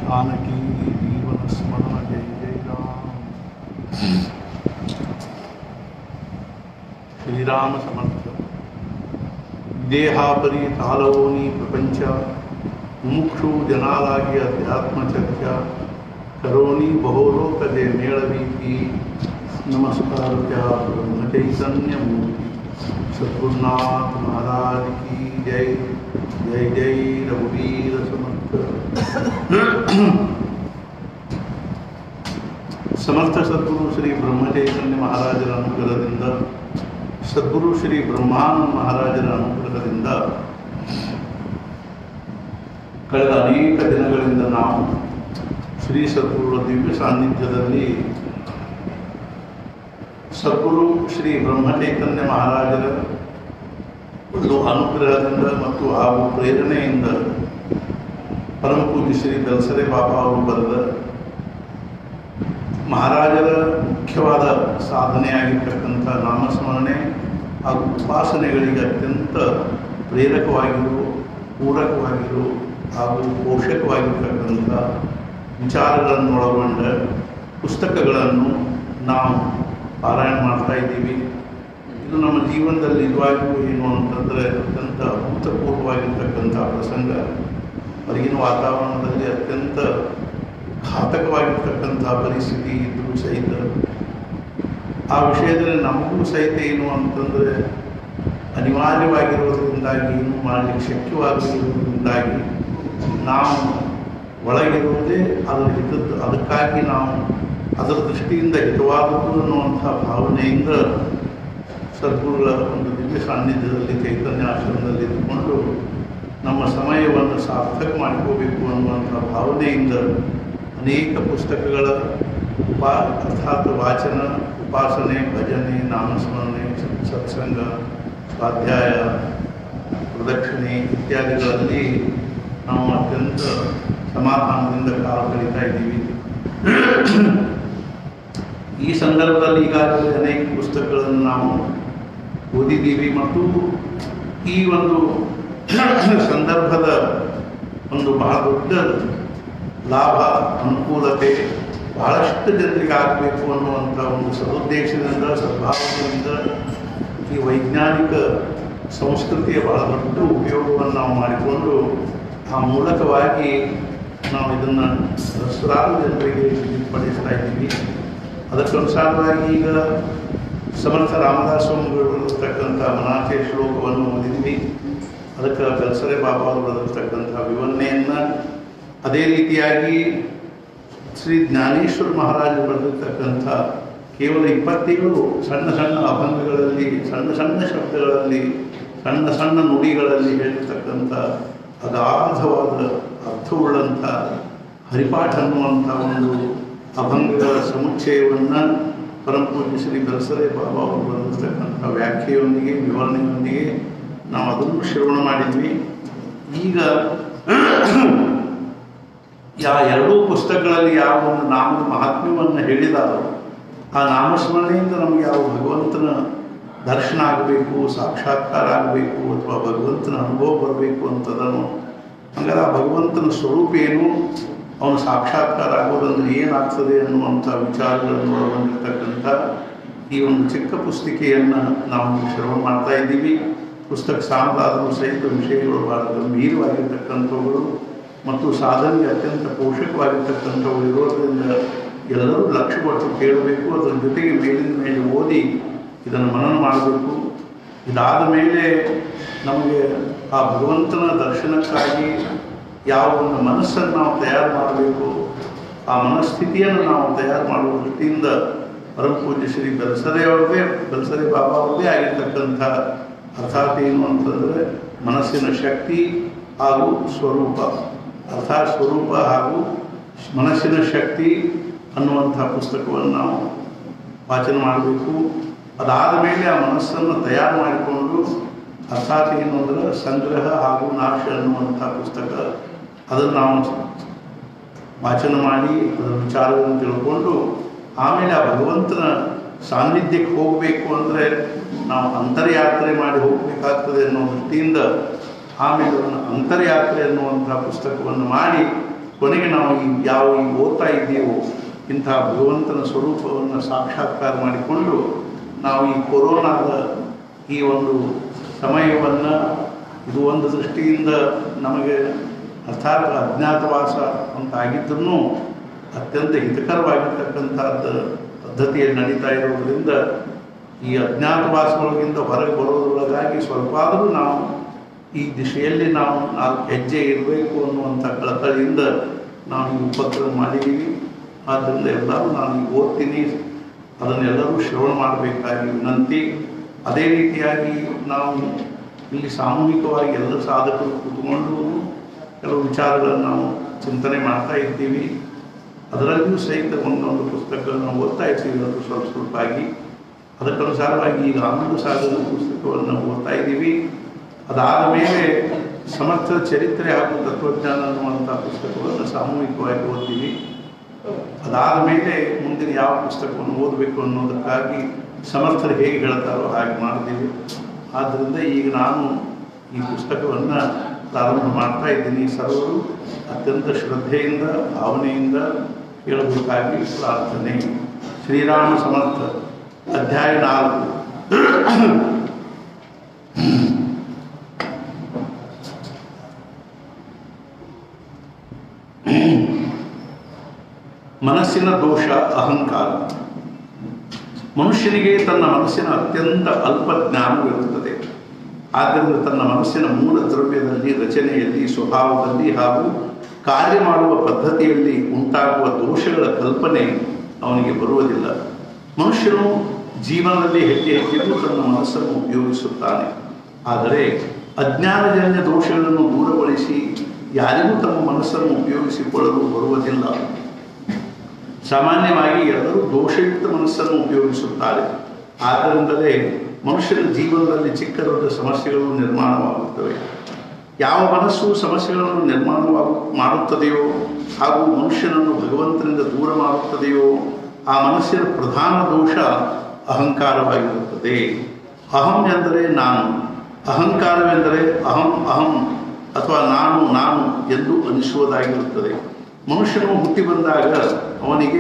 जानकी जीवन स्मरण जय जय राम ಶ್ರೀರಾಮ ಸಮರ್ಥ ದೇಹಾಪರಿ ತಾಲವೋನಿ ಪ್ರಪಂಚ ಮುಮುಕ್ಷು ಜನಾಲಾಗಿ ಅಧ್ಯಾತ್ಮ ಚರ್ಚಾ ಕರೋನಿ ಬಹುಲೋಕದೆ ಮೇಳವೀತಿ ನಮಸ್ಕಾರ ಬ್ರಹ್ಮ ಚೈತನ್ಯ ಮೂರ್ತಿ ಸದ್ಗುರುನಾಥ ಮಹಾರಾಜ್ ಕಿ ಜೈ ಜೈ ಜೈ ರಘುವೀರ ಸಮರ್ಥ ಸಮರ್ಥ ಸದ್ಗುರು ಶ್ರೀ ಬ್ರಹ್ಮಚೈತನ್ಯ ಮಹಾರಾಜರ ಅನುಗ್ರಹದಿಂದ ಸದ್ಗುರು ಶ್ರೀ ಬ್ರಹ್ಮಾನಂದ ಮಹಾರಾಜರ ಅನುಗ್ರಹದಿಂದ ಕಳೆದ ಅನೇಕ ದಿನಗಳಿಂದ ನಾವು ಶ್ರೀ ಸದ್ಗುರುಗಳ ದಿವ್ಯ ಸಾನ್ನಿಧ್ಯದಲ್ಲಿ ಸದ್ಗುರು ಶ್ರೀ ಬ್ರಹ್ಮಚೈತನ್ಯ ಮಹಾರಾಜರ ಒಂದು ಅನುಗ್ರಹದಿಂದ ಮತ್ತು ಹಾಗೂ ಪ್ರೇರಣೆಯಿಂದ ಪರಮ ಪೂಜ್ಯ ಶ್ರೀ ದಲ್ಸರೆ ಬಾಬಾ ಅವರು ಬರೆದ ಮಹಾರಾಜರ ಮುಖ್ಯವಾದ ಸಾಧನೆಯಾಗಿರ್ತಕ್ಕಂಥ ನಾಮಸ್ಮರಣೆ ಹಾಗೂ ಉಪಾಸನೆಗಳಿಗೆ ಅತ್ಯಂತ ಪ್ರೇರಕವಾಗಿರು ಪೂರಕವಾಗಿರು ಹಾಗೂ ಪೋಷಕವಾಗಿರ್ತಕ್ಕಂಥ ವಿಚಾರಗಳನ್ನು ಒಳಗೊಂಡ ಪುಸ್ತಕಗಳನ್ನು ನಾವು ಪಾರಾಯಣ ಮಾಡ್ತಾ ಇದ್ದೀವಿ ಇದು ನಮ್ಮ ಜೀವನದಲ್ಲಿ ನಿಜವಾಗಿಯೂ ಏನು ಅಂತಂದರೆ ಅತ್ಯಂತ ಅಭೂತಪೂರ್ವವಾಗಿರ್ತಕ್ಕಂಥ ಪ್ರಸಂಗ ಹೊರಗಿನ ವಾತಾವರಣದಲ್ಲಿ ಅತ್ಯಂತ ಘಾತಕವಾಗಿರ್ತಕ್ಕಂಥ ಪರಿಸ್ಥಿತಿ ಇದ್ದರೂ ಸಹಿತ ಆ ವಿಷಯದಲ್ಲಿ ನಮಗೂ ಸಹಿತ ಏನು ಅಂತಂದರೆ ಅನಿವಾರ್ಯವಾಗಿರೋದ್ರಿಂದಾಗಿ ಏನು ಮಾಡಲಿಕ್ಕೆ ಶಕ್ಯವಾಗಿರೋದ್ರಿಂದಾಗಿ ನಾವು ಒಳಗಿರುವುದೇ ಅದರ ಹಿತದ್ದು ಅದಕ್ಕಾಗಿ ನಾವು ಅದರ ದೃಷ್ಟಿಯಿಂದ ಹಿತವಾದದ್ದು ಅನ್ನುವಂಥ ಭಾವನೆಯಿಂದ ಸದ್ಗುರುಗಳ ಒಂದು ದಿವ್ಯ ಸಾನ್ನಿಧ್ಯದಲ್ಲಿ ಚೈತನ್ಯ ಆಶ್ರಮದಲ್ಲಿ ಇದ್ದುಕೊಂಡು ನಮ್ಮ ಸಮಯವನ್ನು ಸಾರ್ಥಕ ಮಾಡಿಕೋಬೇಕು ಅನ್ನುವಂಥ ಭಾವನೆಯಿಂದ ಅನೇಕ ಪುಸ್ತಕಗಳ ಉಪಾ ಅರ್ಥಾತ್ ವಾಚನ ಉಪಾಸನೆ ಭಜನೆ ನಾಮಸ್ಮರಣೆ ಸತ್ಸಂಗ ಸ್ವಾಧ್ಯಾಯ ಪ್ರದಕ್ಷಿಣೆ ಇತ್ಯಾದಿಗಳಲ್ಲಿ ನಾವು ಅತ್ಯಂತ ಸಮಾಧಾನದಿಂದ ಕಾಲ ಕಳೀತಾ ಇದ್ದೀವಿ ಈ ಸಂದರ್ಭದಲ್ಲಿ ಈಗಾಗಲೇ ಅನೇಕ ಪುಸ್ತಕಗಳನ್ನು ನಾವು ಓದಿದ್ದೀವಿ ಮತ್ತು ಈ ಒಂದು ಸಂದರ್ಭದ ಒಂದು ಬಹಳ ದೊಡ್ಡ ಲಾಭ ಅನುಕೂಲತೆ ಬಹಳಷ್ಟು ಜನರಿಗೆ ಆಗಬೇಕು ಅನ್ನುವಂಥ ಒಂದು ಸದುದ್ದೇಶದಿಂದ ಸದ್ಭಾವನೆಯಿಂದ ಈ ವೈಜ್ಞಾನಿಕ ಸಂಸ್ಕೃತಿಯ ಬಹಳ ದೊಡ್ಡ ಉಪಯೋಗವನ್ನು ನಾವು ಮಾಡಿಕೊಂಡು ಆ ಮೂಲಕವಾಗಿ ನಾವು ಇದನ್ನು ಸಹಸ್ರಾರು ಜನರಿಗೆ ಪಡಿಸ್ತಾ ಇದ್ದೀವಿ ಅದಕ್ಕನುಸಾರವಾಗಿ ಈಗ ಸಮರ್ಥ ರಾಮದಾಸ ಸ್ವಾಮಿಗಳು ಬರೆದಿರ್ತಕ್ಕಂಥ ಮನಾಚೆ ಶ್ಲೋಕವನ್ನು ಓದಿದ್ವಿ ಅದಕ್ಕೆ ಕಲ್ಸರೆ ಬಾಬಾ ಅವರು ಬರೆದಿರ್ತಕ್ಕಂಥ ವಿವರಣೆಯನ್ನು ಅದೇ ರೀತಿಯಾಗಿ ಶ್ರೀ ಜ್ಞಾನೇಶ್ವರ ಮಹಾರಾಜರು ಬರೆದಿರ್ತಕ್ಕಂಥ ಕೇವಲ ಇಪ್ಪತ್ತೇಳು ಸಣ್ಣ ಸಣ್ಣ ಅಭಂಗಗಳಲ್ಲಿ ಸಣ್ಣ ಸಣ್ಣ ಶಬ್ದಗಳಲ್ಲಿ ಸಣ್ಣ ಸಣ್ಣ ನುಡಿಗಳಲ್ಲಿ ಹೇಳಿರ್ತಕ್ಕಂಥ ಅಗಾಧವಾದ ಅರ್ಥವುಳ್ಳಂಥ ಹರಿಪಾಠ ಅನ್ನುವಂಥ ಒಂದು ಅಭಂಗಗಳ ಸಮುಚ್ಚಯವನ್ನು ಪರಮಪೂಜ್ಯ ಶ್ರೀ ದಸರೆ ಬಾಬಾ ಅವರು ಬರೆದಿರ್ತಕ್ಕಂಥ ವ್ಯಾಖ್ಯೆಯೊಂದಿಗೆ ವಿವರಣೆಯೊಂದಿಗೆ ನಾವು ಅದನ್ನು ಶ್ರವಣ ಮಾಡಿದ್ವಿ ಈಗ ಯಾ ಎರಡೂ ಪುಸ್ತಕಗಳಲ್ಲಿ ಯಾವ ಒಂದು ನಾಮದ ಮಹಾತ್ಮ್ಯವನ್ನು ಹೇಳಿದಾರೋ ಆ ನಾಮಸ್ಮರಣೆಯಿಂದ ನಮಗೆ ಯಾವ ಭಗವಂತನ ದರ್ಶನ ಆಗಬೇಕು ಸಾಕ್ಷಾತ್ಕಾರ ಆಗಬೇಕು ಅಥವಾ ಭಗವಂತನ ಅನುಭವ ಬರಬೇಕು ಅಂತದನ್ನು ಹಂಗಾರೆ ಆ ಭಗವಂತನ ಸ್ವರೂಪ ಏನು ಅವನು ಸಾಕ್ಷಾತ್ಕಾರ ಆಗೋದಂದ್ರೆ ಏನಾಗ್ತದೆ ಅನ್ನುವಂಥ ವಿಚಾರಗಳನ್ನು ಒಳಗೊಂಡಿರ್ತಕ್ಕಂಥ ಈ ಒಂದು ಚಿಕ್ಕ ಪುಸ್ತಿಕೆಯನ್ನು ನಾವು ಶ್ರವಣ ಮಾಡ್ತಾ ಇದ್ದೀವಿ ಪುಸ್ತಕ ಸಾಮರಾದರೂ ಸಹಿತ ವಿಷಯಗಳು ಬಹಳ ಗಂಭೀರವಾಗಿರ್ತಕ್ಕಂಥವುಗಳು ಮತ್ತು ಸಾಧನೆಗೆ ಅತ್ಯಂತ ಪೋಷಕವಾಗಿರ್ತಕ್ಕಂಥವು ಇರೋದರಿಂದ ಎಲ್ಲರೂ ಲಕ್ಷ್ಯ ಕೊಟ್ಟು ಕೇಳಬೇಕು ಅದರ ಜೊತೆಗೆ ಮೇಲಿನ ಮೇಲೆ ಓದಿ ಇದನ್ನು ಮನನ ಮಾಡಬೇಕು ಇದಾದ ಮೇಲೆ ನಮಗೆ ಆ ಭಗವಂತನ ದರ್ಶನಕ್ಕಾಗಿ ಯಾವ ಒಂದು ಮನಸ್ಸನ್ನು ನಾವು ತಯಾರು ಮಾಡಬೇಕು ಆ ಮನಸ್ಥಿತಿಯನ್ನು ನಾವು ತಯಾರು ಮಾಡುವ ದೃಷ್ಟಿಯಿಂದ ಪರಮಪೂಜ್ಯ ಶ್ರೀ ಬೆಲ್ಸರೆ ಅವ್ರದ್ದೇ ಬೆಲ್ಸರೆ ಬಾಬಾ ಅವ್ರದ್ದೇ ಆಗಿರ್ತಕ್ಕಂಥ ಅರ್ಥಾತ್ ಏನು ಅಂತಂದರೆ ಮನಸ್ಸಿನ ಶಕ್ತಿ ಹಾಗೂ ಸ್ವರೂಪ ಅರ್ಥಾತ್ ಸ್ವರೂಪ ಹಾಗೂ ಮನಸ್ಸಿನ ಶಕ್ತಿ ಅನ್ನುವಂಥ ಪುಸ್ತಕವನ್ನು ನಾವು ವಾಚನ ಮಾಡಬೇಕು ಅದಾದ ಮೇಲೆ ಆ ಮನಸ್ಸನ್ನು ತಯಾರು ಮಾಡಿಕೊಂಡು ಅರ್ಥಾತ್ ಏನು ಅಂದರೆ ಸಂಗ್ರಹ ಹಾಗೂ ನಾಶ ಅನ್ನುವಂಥ ಪುಸ್ತಕ ಅದನ್ನು ನಾವು ವಾಚನ ಮಾಡಿ ಅದರ ವಿಚಾರವನ್ನು ತಿಳ್ಕೊಂಡು ಆಮೇಲೆ ಆ ಭಗವಂತನ ಸಾನ್ನಿಧ್ಯಕ್ಕೆ ಹೋಗಬೇಕು ಅಂದರೆ ನಾವು ಅಂತರ್ಯಾತ್ರೆ ಮಾಡಿ ಹೋಗಬೇಕಾಗ್ತದೆ ಅನ್ನೋ ದೃಷ್ಟಿಯಿಂದ ಆಮೇಲೆ ಅದನ್ನು ಅಂತರ್ಯಾತ್ರೆ ಅನ್ನುವಂಥ ಪುಸ್ತಕವನ್ನು ಮಾಡಿ ಕೊನೆಗೆ ನಾವು ಈ ಯಾವ ಈ ಓದ್ತಾ ಇದ್ದೀವೋ ಇಂಥ ಭಗವಂತನ ಸ್ವರೂಪವನ್ನು ಸಾಕ್ಷಾತ್ಕಾರ ಮಾಡಿಕೊಂಡು ನಾವು ಈ ಕೊರೋನಾದ ಈ ಒಂದು ಸಮಯವನ್ನು ಇದು ಒಂದು ದೃಷ್ಟಿಯಿಂದ ನಮಗೆ ಅರ್ಥಾತ್ ಅಜ್ಞಾತವಾಸ ಅಂತ ಆಗಿದ್ದರೂ ಅತ್ಯಂತ ಹಿತಕರವಾಗಿರ್ತಕ್ಕಂಥದ್ದು ಪದ್ಧತಿಯಲ್ಲಿ ನಡೀತಾ ಇರೋದರಿಂದ ಈ ಅಜ್ಞಾತವಾಸದೊಳಗಿಂದ ಹೊರಗೆ ಬರೋದ್ರೊಳಗಾಗಿ ಸ್ವಲ್ಪ ಆದರೂ ನಾವು ಈ ದಿಶೆಯಲ್ಲಿ ನಾವು ನಾಲ್ಕು ಹೆಜ್ಜೆ ಇರಬೇಕು ಅನ್ನುವಂಥ ಕಳಕಳಿಯಿಂದ ನಾವು ಈ ಉಪಕ್ರಮ ಮಾಡಿದ್ದೀವಿ ಆದ್ದರಿಂದ ಎಲ್ಲರೂ ನಾನು ಈಗ ಓದ್ತೀನಿ ಅದನ್ನೆಲ್ಲರೂ ಶ್ರವಣ ಮಾಡಬೇಕಾಗಿ ವಿನಂತಿ ಅದೇ ರೀತಿಯಾಗಿ ನಾವು ಇಲ್ಲಿ ಸಾಮೂಹಿಕವಾಗಿ ಎಲ್ಲ ಸಾಧಕರು ಕೂತ್ಕೊಂಡು ಕೆಲವು ವಿಚಾರಗಳನ್ನು ನಾವು ಚಿಂತನೆ ಮಾಡ್ತಾ ಇದ್ದೀವಿ ಅದರಲ್ಲಿಯೂ ಸಹಿತ ಒಂದೊಂದು ಪುಸ್ತಕಗಳನ್ನು ಓದ್ತಾ ಇರ್ತೀವಿ ಅದು ಸ್ವಲ್ಪ ಸ್ವಲ್ಪ ಆಗಿ ಅದಕ್ಕನುಸಾರವಾಗಿ ಈಗ ಆನಂದ ಸಾಗರ ಪುಸ್ತಕವನ್ನು ಓದ್ತಾ ಇದ್ದೀವಿ ಅದಾದ ಮೇಲೆ ಸಮರ್ಥ ಚರಿತ್ರೆ ಹಾಗೂ ತತ್ವಜ್ಞಾನ ಅನ್ನುವಂಥ ಪುಸ್ತಕವನ್ನು ಸಾಮೂಹಿಕವಾಗಿ ಓದ್ತೀವಿ ಅದಾದ ಮೇಲೆ ಮುಂದಿನ ಯಾವ ಪುಸ್ತಕವನ್ನು ಓದಬೇಕು ಅನ್ನೋದಕ್ಕಾಗಿ ಸಮರ್ಥರು ಹೇಗೆ ಹೇಳ್ತಾರೋ ಹಾಗೆ ಮಾಡ್ತೀವಿ ಆದ್ದರಿಂದ ಈಗ ನಾನು ಈ ಪುಸ್ತಕವನ್ನು ಪ್ರಾರಂಭ ಮಾಡ್ತಾ ಇದ್ದೀನಿ ಸರ್ವರು ಅತ್ಯಂತ ಶ್ರದ್ಧೆಯಿಂದ ಭಾವನೆಯಿಂದ ಕೇಳಬೇಕಾಗಿ ಪ್ರಾರ್ಥನೆ ಶ್ರೀರಾಮ ಸಮರ್ಥ ಅಧ್ಯಾಯ ನಾಲ್ಕು ಮನಸ್ಸಿನ ದೋಷ ಅಹಂಕಾರ ಮನುಷ್ಯನಿಗೆ ತನ್ನ ಮನಸ್ಸಿನ ಅತ್ಯಂತ ಅಲ್ಪ ಜ್ಞಾನವಿರುತ್ತದೆ ಆದ್ದರಿಂದ ತನ್ನ ಮನಸ್ಸಿನ ಮೂಲ ದ್ರವ್ಯದಲ್ಲಿ ರಚನೆಯಲ್ಲಿ ಸ್ವಭಾವದಲ್ಲಿ ಹಾಗೂ ಕಾರ್ಯ ಮಾಡುವ ಪದ್ಧತಿಯಲ್ಲಿ ಉಂಟಾಗುವ ದೋಷಗಳ ಕಲ್ಪನೆ ಅವನಿಗೆ ಬರುವುದಿಲ್ಲ ಮನುಷ್ಯನು ಜೀವನದಲ್ಲಿ ಹೆಜ್ಜೆ ಹೆಜ್ಜೆಗೂ ತನ್ನ ಮನಸ್ಸನ್ನು ಉಪಯೋಗಿಸುತ್ತಾನೆ ಆದರೆ ಅಜ್ಞಾನಜನ್ಯ ದೋಷಗಳನ್ನು ದೂರಗೊಳಿಸಿ ಯಾರಿಗೂ ತಮ್ಮ ಮನಸ್ಸನ್ನು ಉಪಯೋಗಿಸಿಕೊಳ್ಳಲು ಬರುವುದಿಲ್ಲ ಸಾಮಾನ್ಯವಾಗಿ ಎಲ್ಲರೂ ದೋಷಯುಕ್ತ ಮನಸ್ಸನ್ನು ಉಪಯೋಗಿಸುತ್ತಾರೆ ಆದ್ದರಿಂದಲೇ ಮನುಷ್ಯನ ಜೀವನದಲ್ಲಿ ಚಿಕ್ಕ ದೊಡ್ಡ ಸಮಸ್ಯೆಗಳು ನಿರ್ಮಾಣವಾಗುತ್ತವೆ ಯಾವ ಮನಸ್ಸು ಸಮಸ್ಯೆಗಳನ್ನು ನಿರ್ಮಾಣವಾಗು ಮಾಡುತ್ತದೆಯೋ ಹಾಗೂ ಮನುಷ್ಯನನ್ನು ಭಗವಂತನಿಂದ ದೂರ ಮಾಡುತ್ತದೆಯೋ ಆ ಮನಸ್ಸಿನ ಪ್ರಧಾನ ದೋಷ ಅಹಂಕಾರವಾಗಿರುತ್ತದೆ ಅಹಂ ಎಂದರೆ ನಾನು ಅಹಂಕಾರವೆಂದರೆ ಅಹಂ ಅಹಂ ಅಥವಾ ನಾನು ನಾನು ಎಂದು ಅನಿಸುವುದಾಗಿರುತ್ತದೆ ಮನುಷ್ಯನು ಹುಟ್ಟಿ ಬಂದಾಗ ಅವನಿಗೆ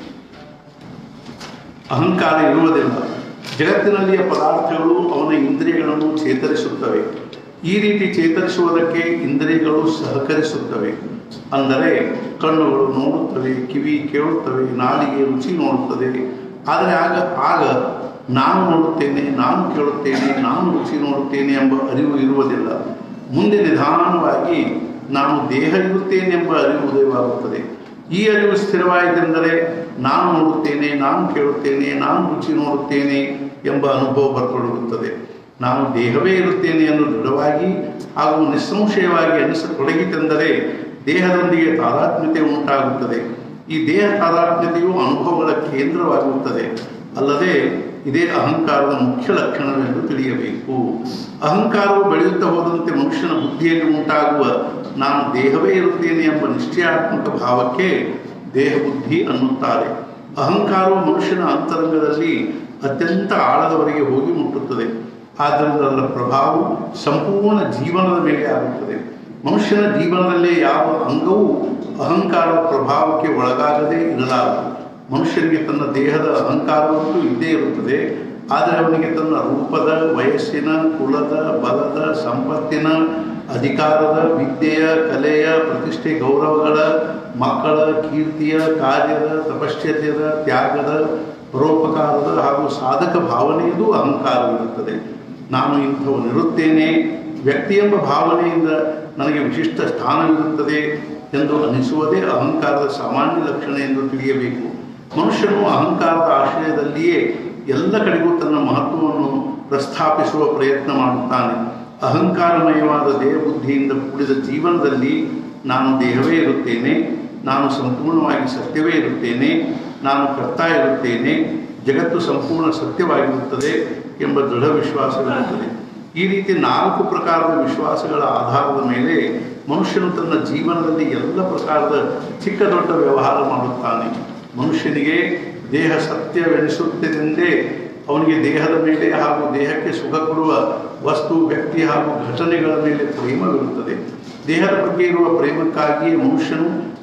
ಅಹಂಕಾರ ಇರುವುದಿಲ್ಲ ಜಗತ್ತಿನಲ್ಲಿಯ ಪದಾರ್ಥಗಳು ಅವನ ಇಂದ್ರಿಯಗಳನ್ನು ಚೇತರಿಸುತ್ತವೆ ಈ ರೀತಿ ಚೇತರಿಸುವುದಕ್ಕೆ ಇಂದ್ರಿಯಗಳು ಸಹಕರಿಸುತ್ತವೆ ಅಂದರೆ ಕಣ್ಣುಗಳು ನೋಡುತ್ತವೆ ಕಿವಿ ಕೇಳುತ್ತವೆ ನಾಲಿಗೆ ರುಚಿ ನೋಡುತ್ತದೆ ಆದರೆ ಆಗ ಆಗ ನಾನು ನೋಡುತ್ತೇನೆ ನಾನು ಕೇಳುತ್ತೇನೆ ನಾನು ರುಚಿ ನೋಡುತ್ತೇನೆ ಎಂಬ ಅರಿವು ಇರುವುದಿಲ್ಲ ಮುಂದೆ ನಿಧಾನವಾಗಿ ನಾನು ದೇಹ ಇರುತ್ತೇನೆ ಎಂಬ ಅರಿವು ಉದಯವಾಗುತ್ತದೆ ಈ ಅರಿವು ಸ್ಥಿರವಾಯಿತೆಂದರೆ ನಾನು ನೋಡುತ್ತೇನೆ ನಾನು ಕೇಳುತ್ತೇನೆ ನಾನು ರುಚಿ ನೋಡುತ್ತೇನೆ ಎಂಬ ಅನುಭವ ಬರತೊಡಗುತ್ತದೆ ನಾನು ದೇಹವೇ ಇರುತ್ತೇನೆ ಎಂದು ದೃಢವಾಗಿ ಹಾಗೂ ನಿಸ್ಸಂಶಯವಾಗಿ ಅನಿಸತೊಡಗಿತೆಂದರೆ ದೇಹದೊಂದಿಗೆ ತಾದಾತ್ಮ್ಯತೆ ಉಂಟಾಗುತ್ತದೆ ಈ ದೇಹ ತಾದಾತ್ಮ್ಯತೆಯು ಅನುಭವಗಳ ಕೇಂದ್ರವಾಗುತ್ತದೆ ಅಲ್ಲದೆ ಇದೇ ಅಹಂಕಾರದ ಮುಖ್ಯ ಲಕ್ಷಣವೆಂದು ತಿಳಿಯಬೇಕು ಅಹಂಕಾರವು ಬೆಳೆಯುತ್ತಾ ಹೋದಂತೆ ಮನುಷ್ಯನ ಬುದ್ಧಿಯಲ್ಲಿ ಉಂಟಾಗುವ ನಾನು ದೇಹವೇ ಇರುತ್ತೇನೆ ಎಂಬ ನಿಶ್ಚಯಾತ್ಮಕ ಭಾವಕ್ಕೆ ದೇಹ ಬುದ್ಧಿ ಅನ್ನುತ್ತಾರೆ ಅಹಂಕಾರವು ಮನುಷ್ಯನ ಅಂತರಂಗದಲ್ಲಿ ಅತ್ಯಂತ ಆಳದವರೆಗೆ ಹೋಗಿ ಮುಟ್ಟುತ್ತದೆ ಆದ್ದರಿಂದ ಅದರ ಪ್ರಭಾವವು ಸಂಪೂರ್ಣ ಜೀವನದ ಮೇಲೆ ಆಗುತ್ತದೆ ಮನುಷ್ಯನ ಜೀವನದಲ್ಲಿ ಯಾವ ಅಂಗವೂ ಅಹಂಕಾರದ ಪ್ರಭಾವಕ್ಕೆ ಒಳಗಾಗದೇ ಇರಲಾರದು ಮನುಷ್ಯನಿಗೆ ತನ್ನ ದೇಹದ ಅಹಂಕಾರವಂತೂ ಇದ್ದೇ ಇರುತ್ತದೆ ಆದರೆ ಅವನಿಗೆ ತನ್ನ ರೂಪದ ವಯಸ್ಸಿನ ಕುಲದ ಬಲದ ಸಂಪತ್ತಿನ ಅಧಿಕಾರದ ವಿದ್ಯೆಯ ಕಲೆಯ ಪ್ರತಿಷ್ಠೆ ಗೌರವಗಳ ಮಕ್ಕಳ ಕೀರ್ತಿಯ ಕಾರ್ಯದ ತಪಶ್ಚರ್ಯದ ತ್ಯಾಗದ ಪರೋಪಕಾರದ ಹಾಗೂ ಸಾಧಕ ಭಾವನೆಯದು ಅಹಂಕಾರವಿರುತ್ತದೆ ನಾನು ಇಂಥವನಿರುತ್ತೇನೆ ವ್ಯಕ್ತಿ ಎಂಬ ಭಾವನೆಯಿಂದ ನನಗೆ ವಿಶಿಷ್ಟ ಸ್ಥಾನವಿರುತ್ತದೆ ಎಂದು ಅನಿಸುವುದೇ ಅಹಂಕಾರದ ಸಾಮಾನ್ಯ ಲಕ್ಷಣ ಎಂದು ತಿಳಿಯಬೇಕು ಮನುಷ್ಯನು ಅಹಂಕಾರದ ಆಶ್ರಯದಲ್ಲಿಯೇ ಎಲ್ಲ ಕಡೆಗೂ ತನ್ನ ಮಹತ್ವವನ್ನು ಪ್ರಸ್ಥಾಪಿಸುವ ಪ್ರಯತ್ನ ಮಾಡುತ್ತಾನೆ ಅಹಂಕಾರಮಯವಾದ ದೇಹಬುದ್ಧಿಯಿಂದ ಕೂಡಿದ ಜೀವನದಲ್ಲಿ ನಾನು ದೇಹವೇ ಇರುತ್ತೇನೆ ನಾನು ಸಂಪೂರ್ಣವಾಗಿ ಸತ್ಯವೇ ಇರುತ್ತೇನೆ ನಾನು ಕರ್ತಾ ಇರುತ್ತೇನೆ ಜಗತ್ತು ಸಂಪೂರ್ಣ ಸತ್ಯವಾಗಿರುತ್ತದೆ ಎಂಬ ದೃಢ ವಿಶ್ವಾಸವಿರುತ್ತದೆ ಈ ರೀತಿ ನಾಲ್ಕು ಪ್ರಕಾರದ ವಿಶ್ವಾಸಗಳ ಆಧಾರದ ಮೇಲೆ ಮನುಷ್ಯನು ತನ್ನ ಜೀವನದಲ್ಲಿ ಎಲ್ಲ ಪ್ರಕಾರದ ಚಿಕ್ಕ ದೊಡ್ಡ ವ್ಯವಹಾರ ಮಾಡುತ್ತಾನೆ ಮನುಷ್ಯನಿಗೆ ದೇಹ ಸತ್ಯವೆನಿಸುತ್ತದೆಂದೇ ಅವನಿಗೆ ದೇಹದ ಮೇಲೆ ಹಾಗೂ ದೇಹಕ್ಕೆ ಸುಖ ಕೊಡುವ ವಸ್ತು ವ್ಯಕ್ತಿ ಹಾಗೂ ಘಟನೆಗಳ ಮೇಲೆ ಪ್ರೇಮವಿರುತ್ತದೆ ದೇಹದ ಬಗ್ಗೆ ಇರುವ ಪ್ರೇಮಕ್ಕಾಗಿಯೇ ಮನುಷ್ಯನು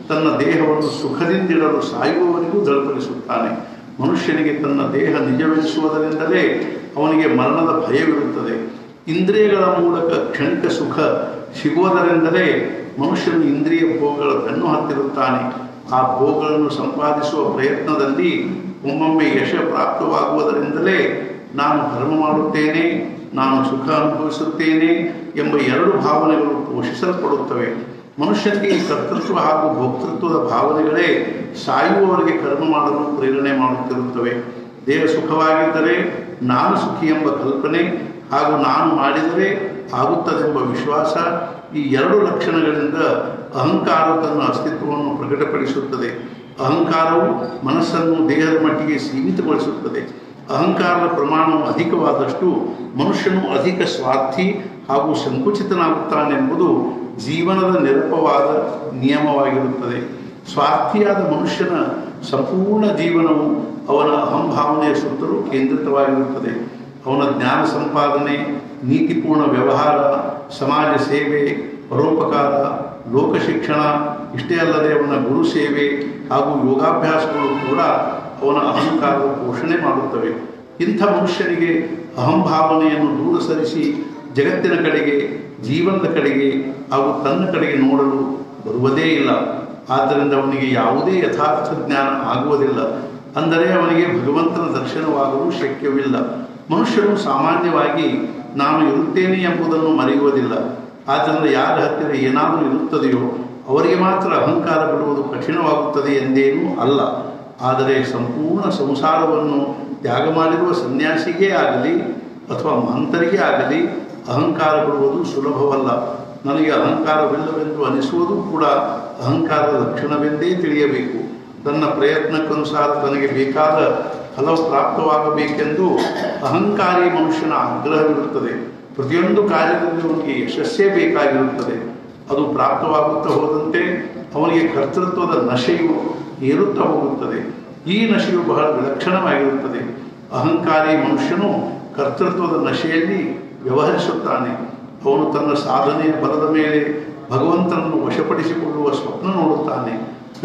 ತನ್ನ ದೇಹವನ್ನು ಸುಖದಿಂದಿಡಲು ಸಾಯುವವನಿಗೂ ದಳಪಡಿಸುತ್ತಾನೆ ಮನುಷ್ಯನಿಗೆ ತನ್ನ ದೇಹ ನಿಜವೆನಿಸುವುದರಿಂದಲೇ ಅವನಿಗೆ ಮರಣದ ಭಯವಿರುತ್ತದೆ ಇಂದ್ರಿಯಗಳ ಮೂಲಕ ಕ್ಷಣಿಕ ಸುಖ ಸಿಗುವುದರಿಂದಲೇ ಮನುಷ್ಯನು ಇಂದ್ರಿಯ ಭೋಗಗಳ ಬೆನ್ನು ಹತ್ತಿರುತ್ತಾನೆ ಆ ಭೋಗಗಳನ್ನು ಸಂಪಾದಿಸುವ ಪ್ರಯತ್ನದಲ್ಲಿ ಒಮ್ಮೊಮ್ಮೆ ಯಶ ಪ್ರಾಪ್ತವಾಗುವುದರಿಂದಲೇ ನಾನು ಕರ್ಮ ಮಾಡುತ್ತೇನೆ ನಾನು ಸುಖ ಅನುಭವಿಸುತ್ತೇನೆ ಎಂಬ ಎರಡು ಭಾವನೆಗಳು ಪೋಷಿಸಲ್ಪಡುತ್ತವೆ ಮನುಷ್ಯನಿಗೆ ಈ ಕರ್ತೃತ್ವ ಹಾಗೂ ಭೋಕ್ತೃತ್ವದ ಭಾವನೆಗಳೇ ಸಾಯುವವರಿಗೆ ಕರ್ಮ ಮಾಡಲು ಪ್ರೇರಣೆ ಮಾಡುತ್ತಿರುತ್ತವೆ ದೇಹ ಸುಖವಾಗಿದ್ದರೆ ನಾನು ಸುಖಿ ಎಂಬ ಕಲ್ಪನೆ ಹಾಗೂ ನಾನು ಮಾಡಿದರೆ ಆಗುತ್ತದೆಂಬ ವಿಶ್ವಾಸ ಈ ಎರಡು ಲಕ್ಷಣಗಳಿಂದ ಅಹಂಕಾರ ತನ್ನ ಅಸ್ತಿತ್ವವನ್ನು ಪ್ರಕಟಪಡಿಸುತ್ತದೆ ಅಹಂಕಾರವು ಮನಸ್ಸನ್ನು ದೇಹದ ಮಟ್ಟಿಗೆ ಸೀಮಿತಗೊಳಿಸುತ್ತದೆ ಅಹಂಕಾರದ ಪ್ರಮಾಣವು ಅಧಿಕವಾದಷ್ಟು ಮನುಷ್ಯನು ಅಧಿಕ ಸ್ವಾರ್ಥಿ ಹಾಗೂ ಸಂಕುಚಿತನಾಗುತ್ತಾನೆಂಬುದು ಜೀವನದ ನಿರಪವಾದ ನಿಯಮವಾಗಿರುತ್ತದೆ ಸ್ವಾರ್ಥಿಯಾದ ಮನುಷ್ಯನ ಸಂಪೂರ್ಣ ಜೀವನವು ಅವನ ಅಹಂಭಾವನೆಯ ಸುತ್ತಲೂ ಕೇಂದ್ರಿತವಾಗಿರುತ್ತದೆ ಅವನ ಜ್ಞಾನ ಸಂಪಾದನೆ ನೀತಿಪೂರ್ಣ ವ್ಯವಹಾರ ಸಮಾಜ ಸೇವೆ ಪರೋಪಕಾರ ಲೋಕ ಶಿಕ್ಷಣ ಇಷ್ಟೇ ಅಲ್ಲದೆ ಅವನ ಗುರು ಸೇವೆ ಹಾಗೂ ಯೋಗಾಭ್ಯಾಸಗಳು ಕೂಡ ಅವನ ಅಹಂಕಾರದ ಪೋಷಣೆ ಮಾಡುತ್ತವೆ ಇಂಥ ಮನುಷ್ಯನಿಗೆ ಅಹಂಭಾವನೆಯನ್ನು ದೂರ ಸರಿಸಿ ಜಗತ್ತಿನ ಕಡೆಗೆ ಜೀವನದ ಕಡೆಗೆ ಹಾಗೂ ತನ್ನ ಕಡೆಗೆ ನೋಡಲು ಬರುವುದೇ ಇಲ್ಲ ಆದ್ದರಿಂದ ಅವನಿಗೆ ಯಾವುದೇ ಯಥಾರ್ಥ ಜ್ಞಾನ ಆಗುವುದಿಲ್ಲ ಅಂದರೆ ಅವನಿಗೆ ಭಗವಂತನ ದರ್ಶನವಾಗಲು ಶಕ್ಯವಿಲ್ಲ ಮನುಷ್ಯನು ಸಾಮಾನ್ಯವಾಗಿ ನಾನು ಇರುತ್ತೇನೆ ಎಂಬುದನ್ನು ಮರೆಯುವುದಿಲ್ಲ ಆದ್ದರಿಂದ ಯಾರ ಹತ್ತಿರ ಏನಾದರೂ ಇರುತ್ತದೆಯೋ ಅವರಿಗೆ ಮಾತ್ರ ಅಹಂಕಾರ ಬಿಡುವುದು ಕಠಿಣವಾಗುತ್ತದೆ ಎಂದೇನೂ ಅಲ್ಲ ಆದರೆ ಸಂಪೂರ್ಣ ಸಂಸಾರವನ್ನು ತ್ಯಾಗ ಮಾಡಿರುವ ಸನ್ಯಾಸಿಗೇ ಆಗಲಿ ಅಥವಾ ಮಹಂತರಿಗೇ ಆಗಲಿ ಅಹಂಕಾರ ಬಿಡುವುದು ಸುಲಭವಲ್ಲ ನನಗೆ ಅಹಂಕಾರವಿಲ್ಲವೆಂದು ಅನಿಸುವುದು ಕೂಡ ಅಹಂಕಾರದ ಲಕ್ಷಣವೆಂದೇ ತಿಳಿಯಬೇಕು ತನ್ನ ಪ್ರಯತ್ನಕ್ಕನುಸಾರ ತನಗೆ ಬೇಕಾದ ಫಲವು ಪ್ರಾಪ್ತವಾಗಬೇಕೆಂದು ಅಹಂಕಾರಿ ಮನುಷ್ಯನ ಆಗ್ರಹವಿರುತ್ತದೆ ಪ್ರತಿಯೊಂದು ಕಾರ್ಯದಲ್ಲಿ ಅವನಿಗೆ ಯಶಸ್ಸೇ ಬೇಕಾಗಿರುತ್ತದೆ ಅದು ಪ್ರಾಪ್ತವಾಗುತ್ತಾ ಹೋದಂತೆ ಅವನಿಗೆ ಕರ್ತೃತ್ವದ ನಶೆಯು ಏರುತ್ತಾ ಹೋಗುತ್ತದೆ ಈ ನಶೆಯು ಬಹಳ ವಿಲಕ್ಷಣವಾಗಿರುತ್ತದೆ ಅಹಂಕಾರಿ ಮನುಷ್ಯನು ಕರ್ತೃತ್ವದ ನಶೆಯಲ್ಲಿ ವ್ಯವಹರಿಸುತ್ತಾನೆ ಅವನು ತನ್ನ ಸಾಧನೆಯ ಬಲದ ಮೇಲೆ ಭಗವಂತನನ್ನು ವಶಪಡಿಸಿಕೊಳ್ಳುವ ಸ್ವಪ್ನ ನೋಡುತ್ತಾನೆ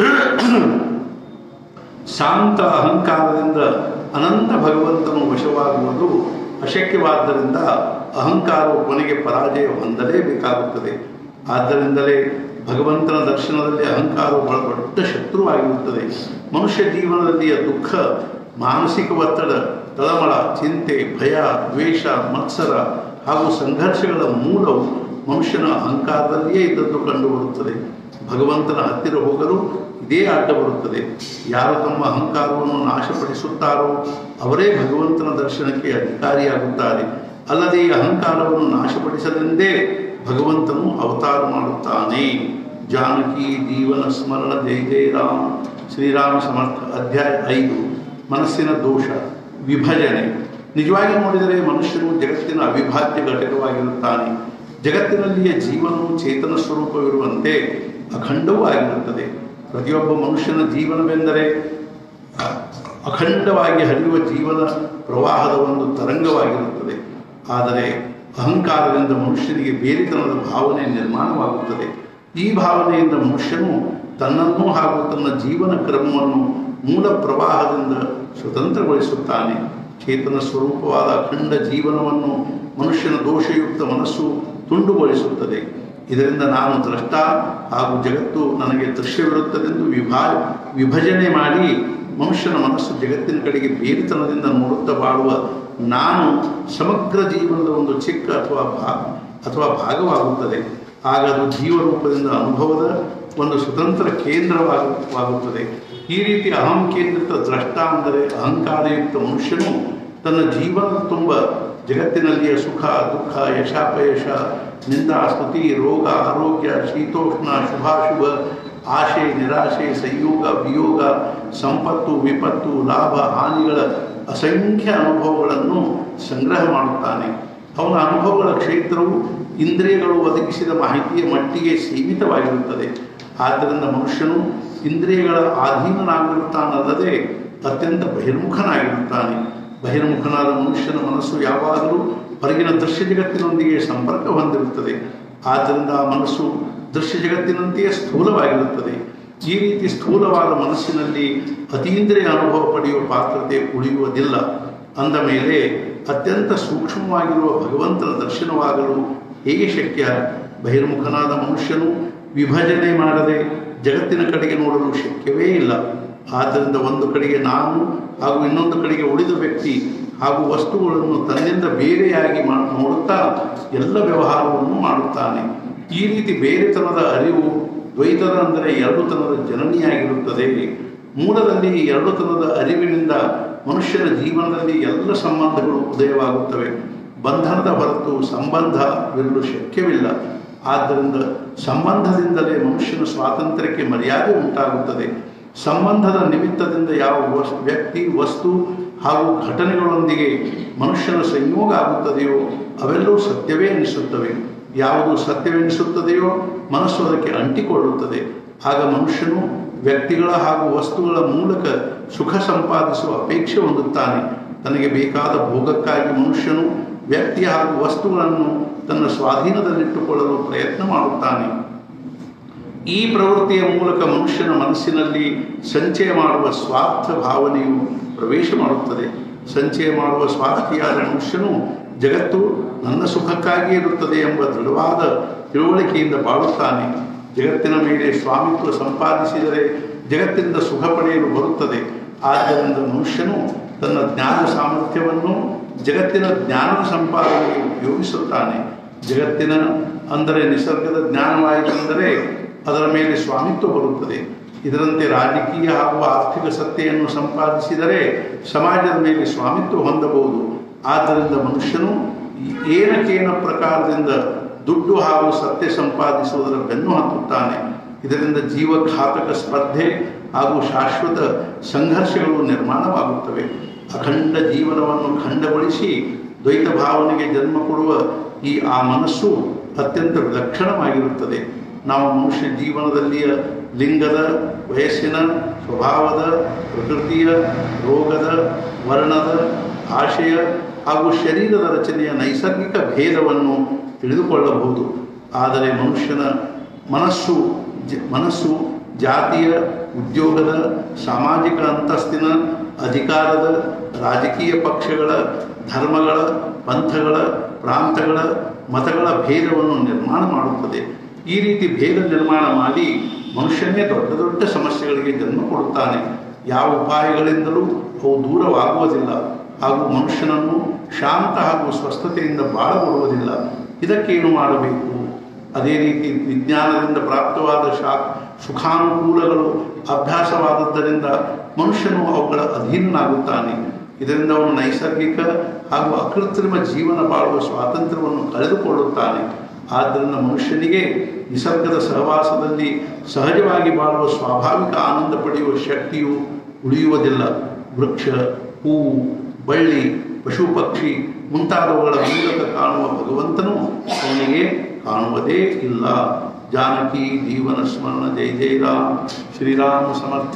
ಶಾಂತ ಅಹಂಕಾರದಿಂದ ಅನಂತ ಭಗವಂತನು ವಶವಾಗುವುದು ಅಶಕ್ಯವಾದ್ದರಿಂದ ಅಹಂಕಾರವು ಕೊನೆಗೆ ಪರಾಜಯ ಹೊಂದಲೇಬೇಕಾಗುತ್ತದೆ ಆದ್ದರಿಂದಲೇ ಭಗವಂತನ ದರ್ಶನದಲ್ಲಿ ಅಹಂಕಾರವು ಬಹಳ ದೊಡ್ಡ ಶತ್ರುವಾಗಿರುತ್ತದೆ ಮನುಷ್ಯ ಜೀವನದಲ್ಲಿಯ ದುಃಖ ಮಾನಸಿಕ ಒತ್ತಡ ತಳಮಳ ಚಿಂತೆ ಭಯ ದ್ವೇಷ ಮತ್ಸರ ಹಾಗೂ ಸಂಘರ್ಷಗಳ ಮೂಲವು ಮನುಷ್ಯನ ಅಹಂಕಾರದಲ್ಲಿಯೇ ಇದ್ದದ್ದು ಕಂಡುಬರುತ್ತದೆ ಭಗವಂತನ ಹತ್ತಿರ ಹೋಗಲು ಇದೇ ಅಡ್ಡ ಬರುತ್ತದೆ ಯಾರು ತಮ್ಮ ಅಹಂಕಾರವನ್ನು ನಾಶಪಡಿಸುತ್ತಾರೋ ಅವರೇ ಭಗವಂತನ ದರ್ಶನಕ್ಕೆ ಅಧಿಕಾರಿಯಾಗುತ್ತಾರೆ ಅಲ್ಲದೆ ಈ ಅಹಂಕಾರವನ್ನು ನಾಶಪಡಿಸಲೆಂದೇ ಭಗವಂತನು ಅವತಾರ ಮಾಡುತ್ತಾನೆ ಜಾನಕಿ ಜೀವನ ಸ್ಮರಣ ಜೈ ಜೈ ರಾಮ್ ಶ್ರೀರಾಮ ಸಮರ್ಥ ಅಧ್ಯಾಯ ಐದು ಮನಸ್ಸಿನ ದೋಷ ವಿಭಜನೆ ನಿಜವಾಗಿ ನೋಡಿದರೆ ಮನುಷ್ಯನು ಜಗತ್ತಿನ ಅವಿಭಾಜ್ಯ ಘಟಕವಾಗಿರುತ್ತಾನೆ ಜಗತ್ತಿನಲ್ಲಿಯ ಜೀವನವು ಚೇತನ ಸ್ವರೂಪವಿರುವಂತೆ ಅಖಂಡವೂ ಆಗಿರುತ್ತದೆ ಪ್ರತಿಯೊಬ್ಬ ಮನುಷ್ಯನ ಜೀವನವೆಂದರೆ ಅಖಂಡವಾಗಿ ಹರಿಯುವ ಜೀವನ ಪ್ರವಾಹದ ಒಂದು ತರಂಗವಾಗಿರುತ್ತದೆ ಆದರೆ ಅಹಂಕಾರದಿಂದ ಮನುಷ್ಯನಿಗೆ ಬೇರಿತನದ ಭಾವನೆ ನಿರ್ಮಾಣವಾಗುತ್ತದೆ ಈ ಭಾವನೆಯಿಂದ ಮನುಷ್ಯನು ತನ್ನನ್ನು ಹಾಗೂ ತನ್ನ ಜೀವನ ಕ್ರಮವನ್ನು ಮೂಲ ಪ್ರವಾಹದಿಂದ ಸ್ವತಂತ್ರಗೊಳಿಸುತ್ತಾನೆ ಚೇತನ ಸ್ವರೂಪವಾದ ಅಖಂಡ ಜೀವನವನ್ನು ಮನುಷ್ಯನ ದೋಷಯುಕ್ತ ಮನಸ್ಸು ತುಂಡುಗೊಳಿಸುತ್ತದೆ ಇದರಿಂದ ನಾನು ದ್ರಷ್ಟ ಹಾಗೂ ಜಗತ್ತು ನನಗೆ ದೃಶ್ಯವಿರುತ್ತದೆಂದು ವಿಭಾ ವಿಭಜನೆ ಮಾಡಿ ಮನುಷ್ಯನ ಮನಸ್ಸು ಜಗತ್ತಿನ ಕಡೆಗೆ ಬೇರಿತನದಿಂದ ನೋಡುತ್ತಾ ಬಾಳುವ ನಾನು ಸಮಗ್ರ ಜೀವನದ ಒಂದು ಚಿಕ್ಕ ಅಥವಾ ಭಾ ಅಥವಾ ಭಾಗವಾಗುತ್ತದೆ ಆಗ ಅದು ಜೀವರೂಪದಿಂದ ಅನುಭವದ ಒಂದು ಸ್ವತಂತ್ರ ಕೇಂದ್ರವಾಗುತ್ತದೆ ಈ ರೀತಿ ಅಹಂ ಕೇಂದ್ರಿತ ದ್ರಷ್ಟ ಅಂದರೆ ಅಹಂಕಾರಯುಕ್ತ ಮನುಷ್ಯನು ತನ್ನ ಜೀವನದ ತುಂಬ ಜಗತ್ತಿನಲ್ಲಿಯ ಸುಖ ದುಃಖ ಯಶಾಪಯಶ ನಿಂದ ಸ್ತುತಿ ರೋಗ ಆರೋಗ್ಯ ಶೀತೋಷ್ಣ ಶುಭಾಶುಭ ಆಶೆ ನಿರಾಶೆ ಸಂಯೋಗ ವಿಯೋಗ ಸಂಪತ್ತು ವಿಪತ್ತು ಲಾಭ ಹಾನಿಗಳ ಅಸಂಖ್ಯ ಅನುಭವಗಳನ್ನು ಸಂಗ್ರಹ ಮಾಡುತ್ತಾನೆ ಅವನ ಅನುಭವಗಳ ಕ್ಷೇತ್ರವು ಇಂದ್ರಿಯಗಳು ಒದಗಿಸಿದ ಮಾಹಿತಿಯ ಮಟ್ಟಿಗೆ ಸೀಮಿತವಾಗಿರುತ್ತದೆ ಆದ್ದರಿಂದ ಮನುಷ್ಯನು ಇಂದ್ರಿಯಗಳ ಅಧೀನನಾಗಿರುತ್ತಾನಲ್ಲದೆ ಅತ್ಯಂತ ಬಹಿರ್ಮುಖನಾಗಿರುತ್ತಾನೆ ಬಹಿರ್ಮುಖನಾದ ಮನುಷ್ಯನ ಮನಸ್ಸು ಯಾವಾಗಲೂ ಹೊರಗಿನ ದೃಶ್ಯ ಜಗತ್ತಿನೊಂದಿಗೆ ಸಂಪರ್ಕ ಹೊಂದಿರುತ್ತದೆ ಆದ್ದರಿಂದ ಆ ಮನಸ್ಸು ದೃಶ್ಯ ಜಗತ್ತಿನಂತೆಯೇ ಸ್ಥೂಲವಾಗಿರುತ್ತದೆ ಈ ರೀತಿ ಸ್ಥೂಲವಾದ ಮನಸ್ಸಿನಲ್ಲಿ ಅತೀಂದ್ರಿಯ ಅನುಭವ ಪಡೆಯುವ ಪಾತ್ರತೆ ಉಳಿಯುವುದಿಲ್ಲ ಅಂದ ಮೇಲೆ ಅತ್ಯಂತ ಸೂಕ್ಷ್ಮವಾಗಿರುವ ಭಗವಂತನ ದರ್ಶನವಾಗಲು ಹೇಗೆ ಶಕ್ಯ ಬಹಿರ್ಮುಖನಾದ ಮನುಷ್ಯನು ವಿಭಜನೆ ಮಾಡದೆ ಜಗತ್ತಿನ ಕಡೆಗೆ ನೋಡಲು ಶಕ್ಯವೇ ಇಲ್ಲ ಆದ್ದರಿಂದ ಒಂದು ಕಡೆಗೆ ನಾನು ಹಾಗೂ ಇನ್ನೊಂದು ಕಡೆಗೆ ಉಳಿದ ವ್ಯಕ್ತಿ ಹಾಗೂ ವಸ್ತುಗಳನ್ನು ತನ್ನಿಂದ ಬೇರೆಯಾಗಿ ಮಾ ನೋಡುತ್ತಾ ಎಲ್ಲ ವ್ಯವಹಾರವನ್ನು ಮಾಡುತ್ತಾನೆ ಈ ರೀತಿ ಬೇರೆತನದ ಅರಿವು ದ್ವೈತದ ಅಂದರೆ ಎರಡುತನದ ಜನನಿಯಾಗಿರುತ್ತದೆ ಮೂಲದಲ್ಲಿ ಈ ಎರಡುತನದ ಅರಿವಿನಿಂದ ಮನುಷ್ಯನ ಜೀವನದಲ್ಲಿ ಎಲ್ಲ ಸಂಬಂಧಗಳು ಉದಯವಾಗುತ್ತವೆ ಬಂಧನದ ಹೊರತು ಸಂಬಂಧವಿರಲು ಶಕ್ಯವಿಲ್ಲ ಆದ್ದರಿಂದ ಸಂಬಂಧದಿಂದಲೇ ಮನುಷ್ಯನ ಸ್ವಾತಂತ್ರ್ಯಕ್ಕೆ ಮರ್ಯಾದೆ ಉಂಟಾಗುತ್ತದೆ ಸಂಬಂಧದ ನಿಮಿತ್ತದಿಂದ ಯಾವ ವಸ್ ವ್ಯಕ್ತಿ ವಸ್ತು ಹಾಗೂ ಘಟನೆಗಳೊಂದಿಗೆ ಮನುಷ್ಯನ ಸಂಯೋಗ ಆಗುತ್ತದೆಯೋ ಅವೆಲ್ಲವೂ ಸತ್ಯವೇ ಅನಿಸುತ್ತವೆ ಯಾವುದು ಸತ್ಯವೆನಿಸುತ್ತದೆಯೋ ಮನಸ್ಸು ಅದಕ್ಕೆ ಅಂಟಿಕೊಳ್ಳುತ್ತದೆ ಆಗ ಮನುಷ್ಯನು ವ್ಯಕ್ತಿಗಳ ಹಾಗೂ ವಸ್ತುಗಳ ಮೂಲಕ ಸುಖ ಸಂಪಾದಿಸುವ ಅಪೇಕ್ಷೆ ಹೊಂದುತ್ತಾನೆ ತನಗೆ ಬೇಕಾದ ಭೋಗಕ್ಕಾಗಿ ಮನುಷ್ಯನು ವ್ಯಕ್ತಿ ಹಾಗೂ ವಸ್ತುಗಳನ್ನು ತನ್ನ ಸ್ವಾಧೀನದಲ್ಲಿಟ್ಟುಕೊಳ್ಳಲು ಪ್ರಯತ್ನ ಮಾಡುತ್ತಾನೆ ಈ ಪ್ರವೃತ್ತಿಯ ಮೂಲಕ ಮನುಷ್ಯನ ಮನಸ್ಸಿನಲ್ಲಿ ಸಂಚಯ ಮಾಡುವ ಸ್ವಾರ್ಥ ಭಾವನೆಯು ಪ್ರವೇಶ ಮಾಡುತ್ತದೆ ಸಂಚಯ ಮಾಡುವ ಸ್ವಾರ್ಥಿಯಾದ ಮನುಷ್ಯನು ಜಗತ್ತು ನನ್ನ ಸುಖಕ್ಕಾಗಿ ಇರುತ್ತದೆ ಎಂಬ ದೃಢವಾದ ತಿಳುವಳಿಕೆಯಿಂದ ಬಾಳುತ್ತಾನೆ ಜಗತ್ತಿನ ಮೇಲೆ ಸ್ವಾಮಿತ್ವ ಸಂಪಾದಿಸಿದರೆ ಜಗತ್ತಿನಿಂದ ಸುಖ ಪಡೆಯಲು ಬರುತ್ತದೆ ಆದ್ದರಿಂದ ಮನುಷ್ಯನು ತನ್ನ ಜ್ಞಾನ ಸಾಮರ್ಥ್ಯವನ್ನು ಜಗತ್ತಿನ ಜ್ಞಾನದ ಸಂಪಾದನೆಗೆ ಉಪಯೋಗಿಸುತ್ತಾನೆ ಜಗತ್ತಿನ ಅಂದರೆ ನಿಸರ್ಗದ ಜ್ಞಾನವಾಯಿತೆಂದರೆ ಅದರ ಮೇಲೆ ಸ್ವಾಮಿತ್ವ ಬರುತ್ತದೆ ಇದರಂತೆ ರಾಜಕೀಯ ಹಾಗೂ ಆರ್ಥಿಕ ಸತ್ತೆಯನ್ನು ಸಂಪಾದಿಸಿದರೆ ಸಮಾಜದ ಮೇಲೆ ಸ್ವಾಮಿತ್ವ ಹೊಂದಬಹುದು ಆದ್ದರಿಂದ ಮನುಷ್ಯನು ಏನಕೇನ ಪ್ರಕಾರದಿಂದ ದುಡ್ಡು ಹಾಗೂ ಸತ್ಯ ಸಂಪಾದಿಸುವುದರ ಬೆನ್ನು ಹತ್ತುತ್ತಾನೆ ಇದರಿಂದ ಜೀವಘಾತಕ ಸ್ಪರ್ಧೆ ಹಾಗೂ ಶಾಶ್ವತ ಸಂಘರ್ಷಗಳು ನಿರ್ಮಾಣವಾಗುತ್ತವೆ ಅಖಂಡ ಜೀವನವನ್ನು ಖಂಡಗೊಳಿಸಿ ದ್ವೈತ ಭಾವನೆಗೆ ಜನ್ಮ ಕೊಡುವ ಈ ಆ ಮನಸ್ಸು ಅತ್ಯಂತ ವಿಲಕ್ಷಣವಾಗಿರುತ್ತದೆ ನಾವು ಮನುಷ್ಯ ಜೀವನದಲ್ಲಿಯ ಲಿಂಗದ ವಯಸ್ಸಿನ ಸ್ವಭಾವದ ಪ್ರಕೃತಿಯ ರೋಗದ ವರ್ಣದ ಆಶಯ ಹಾಗೂ ಶರೀರದ ರಚನೆಯ ನೈಸರ್ಗಿಕ ಭೇದವನ್ನು ತಿಳಿದುಕೊಳ್ಳಬಹುದು ಆದರೆ ಮನುಷ್ಯನ ಮನಸ್ಸು ಜ ಮನಸ್ಸು ಜಾತಿಯ ಉದ್ಯೋಗದ ಸಾಮಾಜಿಕ ಅಂತಸ್ತಿನ ಅಧಿಕಾರದ ರಾಜಕೀಯ ಪಕ್ಷಗಳ ಧರ್ಮಗಳ ಪಂಥಗಳ ಪ್ರಾಂತಗಳ ಮತಗಳ ಭೇದವನ್ನು ನಿರ್ಮಾಣ ಮಾಡುತ್ತದೆ ಈ ರೀತಿ ಭೇದ ನಿರ್ಮಾಣ ಮಾಡಿ ಮನುಷ್ಯನೇ ದೊಡ್ಡ ದೊಡ್ಡ ಸಮಸ್ಯೆಗಳಿಗೆ ಜನ್ಮ ಕೊಡುತ್ತಾನೆ ಯಾವ ಉಪಾಯಗಳಿಂದಲೂ ಅವು ದೂರವಾಗುವುದಿಲ್ಲ ಹಾಗೂ ಮನುಷ್ಯನನ್ನು ಶಾಂತ ಹಾಗೂ ಸ್ವಸ್ಥತೆಯಿಂದ ಬಾಳಗೊಡುವುದಿಲ್ಲ ಇದಕ್ಕೇನು ಮಾಡಬೇಕು ಅದೇ ರೀತಿ ವಿಜ್ಞಾನದಿಂದ ಪ್ರಾಪ್ತವಾದ ಶಾ ಸುಖಾನುಕೂಲಗಳು ಅಭ್ಯಾಸವಾದದ್ದರಿಂದ ಮನುಷ್ಯನು ಅವುಗಳ ಅಧೀನನಾಗುತ್ತಾನೆ ಇದರಿಂದ ಅವನು ನೈಸರ್ಗಿಕ ಹಾಗೂ ಅಕೃತ್ರಿಮ ಜೀವನ ಬಾಳುವ ಸ್ವಾತಂತ್ರ್ಯವನ್ನು ಕಳೆದುಕೊಳ್ಳುತ್ತಾನೆ ಆದ್ದರಿಂದ ಮನುಷ್ಯನಿಗೆ ನಿಸರ್ಗದ ಸಹವಾಸದಲ್ಲಿ ಸಹಜವಾಗಿ ಬಾಳುವ ಸ್ವಾಭಾವಿಕ ಆನಂದ ಪಡೆಯುವ ಶಕ್ತಿಯು ಉಳಿಯುವುದಿಲ್ಲ ವೃಕ್ಷ ಹೂವು ಬಳ್ಳಿ ಪಶು ಪಕ್ಷಿ ಮುಂತಾದವುಗಳ ಮೂಲಕ ಕಾಣುವ ಭಗವಂತನು ಅವನಿಗೆ ಕಾಣುವುದೇ ಇಲ್ಲ ಜಾನಕಿ ಜೀವನ ಸ್ಮರಣ ಜೈ ಜೈ ರಾಮ್ ಶ್ರೀರಾಮ ಸಮರ್ಥ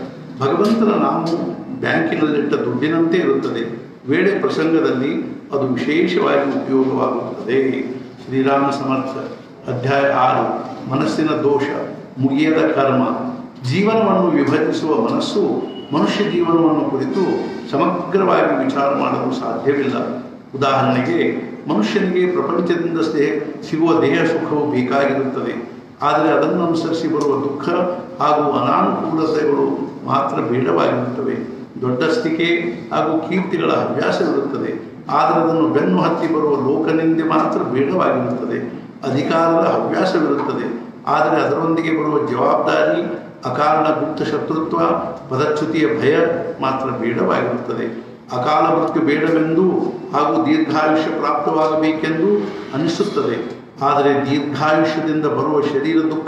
ಭಗವಂತನ ನಾಮವು ಬ್ಯಾಂಕಿನಲ್ಲಿಟ್ಟ ದುಡ್ಡಿನಂತೆ ಇರುತ್ತದೆ ವೇಳೆ ಪ್ರಸಂಗದಲ್ಲಿ ಅದು ವಿಶೇಷವಾಗಿ ಉಪಯೋಗವಾಗುತ್ತದೆ ಶ್ರೀರಾಮ ಸಮರ್ಥ ಅಧ್ಯಾಯ ಆರು ಮನಸ್ಸಿನ ದೋಷ ಮುಗಿಯದ ಕರ್ಮ ಜೀವನವನ್ನು ವಿಭಜಿಸುವ ಮನಸ್ಸು ಮನುಷ್ಯ ಜೀವನವನ್ನು ಕುರಿತು ಸಮಗ್ರವಾಗಿ ವಿಚಾರ ಮಾಡಲು ಸಾಧ್ಯವಿಲ್ಲ ಉದಾಹರಣೆಗೆ ಮನುಷ್ಯನಿಗೆ ಪ್ರಪಂಚದಿಂದ ಸ್ನೇಹ ಸಿಗುವ ದೇಹ ಸುಖವು ಬೇಕಾಗಿರುತ್ತದೆ ಆದರೆ ಅದನ್ನು ಅನುಸರಿಸಿ ಬರುವ ದುಃಖ ಹಾಗೂ ಅನಾನುಕೂಲತೆಗಳು ಮಾತ್ರ ಬೇಡವಾಗಿರುತ್ತವೆ ದೊಡ್ಡಸ್ತಿಕೆ ಹಾಗೂ ಕೀರ್ತಿಗಳ ಹವ್ಯಾಸವಿರುತ್ತದೆ ಆದರೆ ಅದನ್ನು ಬೆನ್ನು ಹತ್ತಿ ಬರುವ ಲೋಕನಿಂದೆ ಮಾತ್ರ ಬೇಡವಾಗಿರುತ್ತದೆ ಅಧಿಕಾರದ ಹವ್ಯಾಸವಿರುತ್ತದೆ ಆದರೆ ಅದರೊಂದಿಗೆ ಬರುವ ಜವಾಬ್ದಾರಿ ಅಕಾರಣ ಗುಪ್ತ ಶತ್ರುತ್ವ ಪದಚ್ಯುತಿಯ ಭಯ ಮಾತ್ರ ಬೇಡವಾಗಿರುತ್ತದೆ ಅಕಾಲ ಮೃತ್ಯು ಬೇಡವೆಂದು ಹಾಗೂ ದೀರ್ಘಾಯುಷ್ಯ ಪ್ರಾಪ್ತವಾಗಬೇಕೆಂದು ಅನಿಸುತ್ತದೆ ಆದರೆ ದೀರ್ಘಾಯುಷ್ಯದಿಂದ ಬರುವ ಶರೀರ ದುಃಖ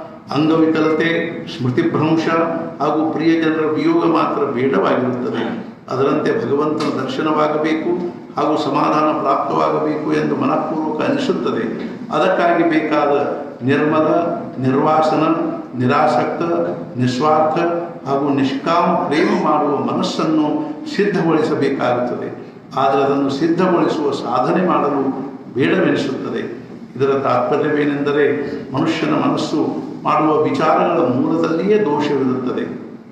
ಅಂಗವಿಕಲತೆ ಸ್ಮೃತಿಭ್ರಂಶ ಹಾಗೂ ಪ್ರಿಯ ಜನರ ವಿಯೋಗ ಮಾತ್ರ ಬೇಡವಾಗಿರುತ್ತದೆ ಅದರಂತೆ ಭಗವಂತನ ದರ್ಶನವಾಗಬೇಕು ಹಾಗೂ ಸಮಾಧಾನ ಪ್ರಾಪ್ತವಾಗಬೇಕು ಎಂದು ಮನಃಪೂರ್ವಕ ಅನಿಸುತ್ತದೆ ಅದಕ್ಕಾಗಿ ಬೇಕಾದ ನಿರ್ಮಲ ನಿರ್ವಾಸನ ನಿರಾಸಕ್ತ ನಿಸ್ವಾರ್ಥ ಹಾಗೂ ನಿಷ್ಕಾಮ ಪ್ರೇಮ ಮಾಡುವ ಮನಸ್ಸನ್ನು ಸಿದ್ಧಗೊಳಿಸಬೇಕಾಗುತ್ತದೆ ಆದರೆ ಅದನ್ನು ಸಿದ್ಧಗೊಳಿಸುವ ಸಾಧನೆ ಮಾಡಲು ಬೇಡವೆನಿಸುತ್ತದೆ ಇದರ ತಾತ್ಪರ್ಯವೇನೆಂದರೆ ಮನುಷ್ಯನ ಮನಸ್ಸು ಮಾಡುವ ವಿಚಾರಗಳ ಮೂಲದಲ್ಲಿಯೇ ದೋಷವಿರುತ್ತದೆ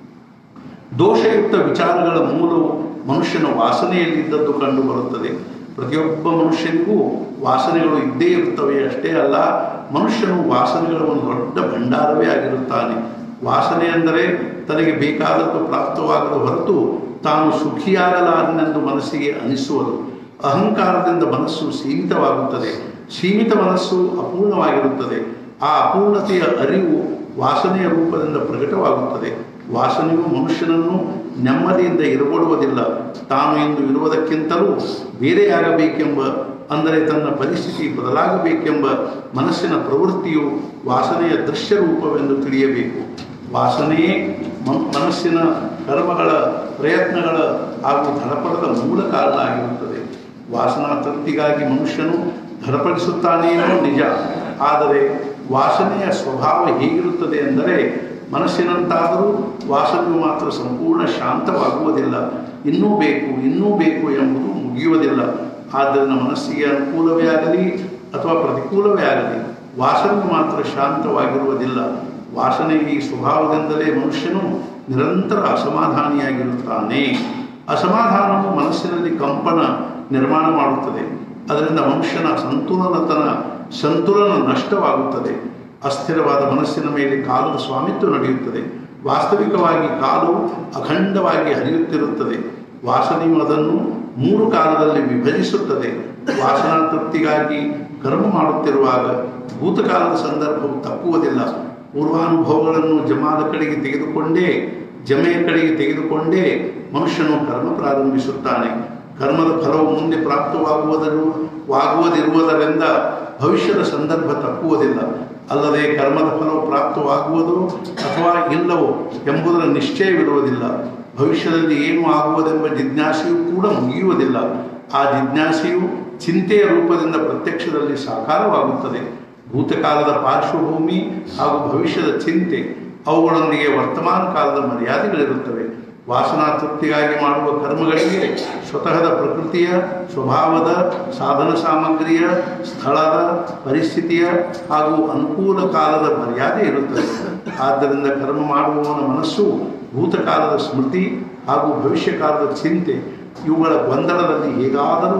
ದೋಷಯುಕ್ತ ವಿಚಾರಗಳ ಮೂಲವು ಮನುಷ್ಯನ ವಾಸನೆಯಲ್ಲಿದ್ದದ್ದು ಕಂಡು ಬರುತ್ತದೆ ಪ್ರತಿಯೊಬ್ಬ ಮನುಷ್ಯನಿಗೂ ವಾಸನೆಗಳು ಇದ್ದೇ ಇರುತ್ತವೆ ಅಷ್ಟೇ ಅಲ್ಲ ಮನುಷ್ಯನು ವಾಸನೆಗಳ ಒಂದು ದೊಡ್ಡ ಭಂಡಾರವೇ ಆಗಿರುತ್ತಾನೆ ವಾಸನೆ ಅಂದರೆ ತನಗೆ ಬೇಕಾದದ್ದು ಪ್ರಾಪ್ತವಾಗದ ಹೊರತು ತಾನು ಸುಖಿಯಾಗಲಾರನೆಂದು ಮನಸ್ಸಿಗೆ ಅನಿಸುವುದು ಅಹಂಕಾರದಿಂದ ಮನಸ್ಸು ಸೀಮಿತವಾಗುತ್ತದೆ ಸೀಮಿತ ಮನಸ್ಸು ಅಪೂರ್ಣವಾಗಿರುತ್ತದೆ ಆ ಅಪೂರ್ಣತೆಯ ಅರಿವು ವಾಸನೆಯ ರೂಪದಿಂದ ಪ್ರಕಟವಾಗುತ್ತದೆ ವಾಸನೆಯು ಮನುಷ್ಯನನ್ನು ನೆಮ್ಮದಿಯಿಂದ ಇರಗೊಡುವುದಿಲ್ಲ ತಾನು ಎಂದು ಇರುವುದಕ್ಕಿಂತಲೂ ಬೇರೆಯಾಗಬೇಕೆಂಬ ಅಂದರೆ ತನ್ನ ಪರಿಸ್ಥಿತಿ ಬದಲಾಗಬೇಕೆಂಬ ಮನಸ್ಸಿನ ಪ್ರವೃತ್ತಿಯು ವಾಸನೆಯ ದೃಶ್ಯ ರೂಪವೆಂದು ತಿಳಿಯಬೇಕು ವಾಸನೆಯೇ ಮ- ಮನಸ್ಸಿನ ಕರ್ಮಗಳ ಪ್ರಯತ್ನಗಳ ಹಾಗೂ ಧಡಪಡದ ಮೂಲ ಕಾರಣ ಆಗಿರುತ್ತದೆ ವಾಸನಾ ತೃಪ್ತಿಗಾಗಿ ಮನುಷ್ಯನು ಧಡಪಡಿಸುತ್ತಾನೇನೋ ನಿಜ ಆದರೆ ವಾಸನೆಯ ಸ್ವಭಾವ ಹೇಗಿರುತ್ತದೆ ಎಂದರೆ ಮನಸ್ಸಿನಂತಾದರೂ ವಾಸನೆಯು ಮಾತ್ರ ಸಂಪೂರ್ಣ ಶಾಂತವಾಗುವುದಿಲ್ಲ ಇನ್ನೂ ಬೇಕು ಇನ್ನೂ ಬೇಕು ಎಂಬುದು ಮುಗಿಯುವುದಿಲ್ಲ ಆದ್ದರಿಂದ ಮನಸ್ಸಿಗೆ ಅನುಕೂಲವೇ ಆಗಲಿ ಅಥವಾ ಪ್ರತಿಕೂಲವೇ ಆಗಲಿ ವಾಸನೆಯು ಮಾತ್ರ ಶಾಂತವಾಗಿರುವುದಿಲ್ಲ ವಾಸನೆಯ ಈ ಸ್ವಭಾವದಿಂದಲೇ ಮನುಷ್ಯನು ನಿರಂತರ ಅಸಮಾಧಾನಿಯಾಗಿರುತ್ತಾನೆ ಅಸಮಾಧಾನವು ಮನಸ್ಸಿನಲ್ಲಿ ಕಂಪನ ನಿರ್ಮಾಣ ಮಾಡುತ್ತದೆ ಅದರಿಂದ ಮನುಷ್ಯನ ಸಂತುಲನತನ ಸಂತುಲನ ನಷ್ಟವಾಗುತ್ತದೆ ಅಸ್ಥಿರವಾದ ಮನಸ್ಸಿನ ಮೇಲೆ ಕಾಲದ ಸ್ವಾಮಿತ್ವ ನಡೆಯುತ್ತದೆ ವಾಸ್ತವಿಕವಾಗಿ ಕಾಲು ಅಖಂಡವಾಗಿ ಹರಿಯುತ್ತಿರುತ್ತದೆ ವಾಸನೆಯು ಅದನ್ನು ಮೂರು ಕಾಲದಲ್ಲಿ ವಿಭಜಿಸುತ್ತದೆ ವಾಸನಾ ತೃಪ್ತಿಗಾಗಿ ಕರ್ಮ ಮಾಡುತ್ತಿರುವಾಗ ಭೂತಕಾಲದ ಸಂದರ್ಭವು ತಪ್ಪುವುದಿಲ್ಲ ಪೂರ್ವಾನುಭವಗಳನ್ನು ಜಮಾದ ಕಡೆಗೆ ತೆಗೆದುಕೊಂಡೇ ಜಮೆಯ ಕಡೆಗೆ ತೆಗೆದುಕೊಂಡೇ ಮನುಷ್ಯನು ಕರ್ಮ ಪ್ರಾರಂಭಿಸುತ್ತಾನೆ ಕರ್ಮದ ಫಲವು ಮುಂದೆ ಪ್ರಾಪ್ತವಾಗುವುದರು ವಾಗುವುದಿರುವುದರಿಂದ ಭವಿಷ್ಯದ ಸಂದರ್ಭ ತಪ್ಪುವುದಿಲ್ಲ ಅಲ್ಲದೆ ಕರ್ಮದ ಫಲವು ಪ್ರಾಪ್ತವಾಗುವುದು ಅಥವಾ ಇಲ್ಲವೋ ಎಂಬುದರ ನಿಶ್ಚಯವಿರುವುದಿಲ್ಲ ಭವಿಷ್ಯದಲ್ಲಿ ಏನು ಆಗುವುದೆಂಬ ಜಿಜ್ಞಾಸೆಯು ಕೂಡ ಮುಗಿಯುವುದಿಲ್ಲ ಆ ಜಿಜ್ಞಾಸೆಯು ಚಿಂತೆಯ ರೂಪದಿಂದ ಪ್ರತ್ಯಕ್ಷದಲ್ಲಿ ಸಾಕಾರವಾಗುತ್ತದೆ ಭೂತಕಾಲದ ಪಾರ್ಶ್ವಭೂಮಿ ಹಾಗೂ ಭವಿಷ್ಯದ ಚಿಂತೆ ಅವುಗಳೊಂದಿಗೆ ವರ್ತಮಾನ ಕಾಲದ ಮರ್ಯಾದೆಗಳಿರುತ್ತವೆ ವಾಸನಾ ತೃಪ್ತಿಗಾಗಿ ಮಾಡುವ ಕರ್ಮಗಳಿಗೆ ಸ್ವತಃದ ಪ್ರಕೃತಿಯ ಸ್ವಭಾವದ ಸಾಧನ ಸಾಮಗ್ರಿಯ ಸ್ಥಳದ ಪರಿಸ್ಥಿತಿಯ ಹಾಗೂ ಅನುಕೂಲ ಕಾಲದ ಮರ್ಯಾದೆ ಇರುತ್ತದೆ ಆದ್ದರಿಂದ ಕರ್ಮ ಮಾಡುವವನ ಮನಸ್ಸು ಭೂತಕಾಲದ ಸ್ಮೃತಿ ಹಾಗೂ ಭವಿಷ್ಯ ಕಾಲದ ಚಿಂತೆ ಇವುಗಳ ಗೊಂದಲದಲ್ಲಿ ಹೇಗಾದರೂ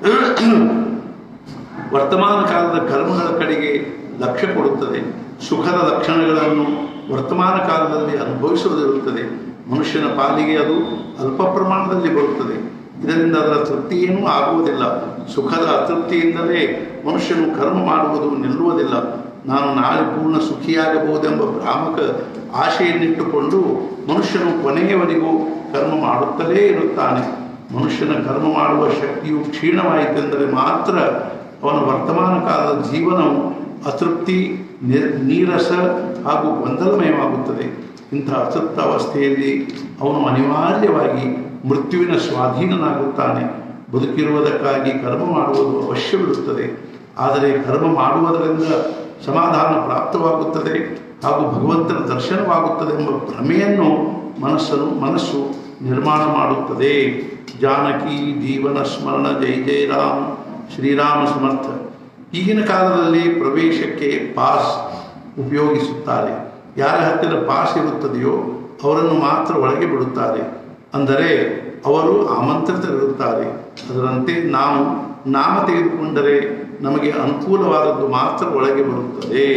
ವರ್ತಮಾನ ಕಾಲದ ಕರ್ಮಗಳ ಕಡೆಗೆ ಲಕ್ಷ್ಯ ಕೊಡುತ್ತದೆ ಸುಖದ ಲಕ್ಷಣಗಳನ್ನು ವರ್ತಮಾನ ಕಾಲದಲ್ಲಿ ಅನುಭವಿಸುವುದಿರುತ್ತದೆ ಮನುಷ್ಯನ ಪಾಲಿಗೆ ಅದು ಅಲ್ಪ ಪ್ರಮಾಣದಲ್ಲಿ ಬರುತ್ತದೆ ಇದರಿಂದ ಅದರ ತೃಪ್ತಿಯೇನೂ ಆಗುವುದಿಲ್ಲ ಸುಖದ ಅತೃಪ್ತಿಯಿಂದಲೇ ಮನುಷ್ಯನು ಕರ್ಮ ಮಾಡುವುದು ನಿಲ್ಲುವುದಿಲ್ಲ ನಾನು ನಾಳೆ ಪೂರ್ಣ ಸುಖಿಯಾಗಬಹುದೆಂಬ ಭ್ರಾಮಕ ಆಶೆಯನ್ನಿಟ್ಟುಕೊಂಡು ಮನುಷ್ಯನು ಕೊನೆಯವರೆಗೂ ಕರ್ಮ ಮಾಡುತ್ತಲೇ ಇರುತ್ತಾನೆ ಮನುಷ್ಯನ ಕರ್ಮ ಮಾಡುವ ಶಕ್ತಿಯು ಕ್ಷೀಣವಾಯಿತೆಂದರೆ ಮಾತ್ರ ಅವನ ವರ್ತಮಾನ ಕಾಲದ ಜೀವನವು ಅತೃಪ್ತಿ ನಿರ್ ನೀರಸ ಹಾಗೂ ಗೊಂದಲಮಯವಾಗುತ್ತದೆ ಇಂಥ ಅತೃಪ್ತ ಅವಸ್ಥೆಯಲ್ಲಿ ಅವನು ಅನಿವಾರ್ಯವಾಗಿ ಮೃತ್ಯುವಿನ ಸ್ವಾಧೀನನಾಗುತ್ತಾನೆ ಬದುಕಿರುವುದಕ್ಕಾಗಿ ಕರ್ಮ ಮಾಡುವುದು ಅವಶ್ಯವಿರುತ್ತದೆ ಆದರೆ ಕರ್ಮ ಮಾಡುವುದರಿಂದ ಸಮಾಧಾನ ಪ್ರಾಪ್ತವಾಗುತ್ತದೆ ಹಾಗೂ ಭಗವಂತನ ದರ್ಶನವಾಗುತ್ತದೆ ಎಂಬ ಭ್ರಮೆಯನ್ನು ಮನಸ್ಸನ್ನು ಮನಸ್ಸು ನಿರ್ಮಾಣ ಮಾಡುತ್ತದೆ ಜಾನಕಿ ಜೀವನ ಸ್ಮರಣ ಜೈ ಜೈ ರಾಮ್ ಶ್ರೀರಾಮ ಸಮರ್ಥ ಈಗಿನ ಕಾಲದಲ್ಲಿ ಪ್ರವೇಶಕ್ಕೆ ಪಾಸ್ ಉಪಯೋಗಿಸುತ್ತಾರೆ ಯಾರ ಹತ್ತಿರ ಪಾಸ್ ಇರುತ್ತದೆಯೋ ಅವರನ್ನು ಮಾತ್ರ ಒಳಗೆ ಬಿಡುತ್ತಾರೆ ಅಂದರೆ ಅವರು ಆಮಂತ್ರಿತರಿರುತ್ತಾರೆ ಅದರಂತೆ ನಾವು ನಾಮ ತೆಗೆದುಕೊಂಡರೆ ನಮಗೆ ಅನುಕೂಲವಾದದ್ದು ಮಾತ್ರ ಒಳಗೆ ಬರುತ್ತದೆ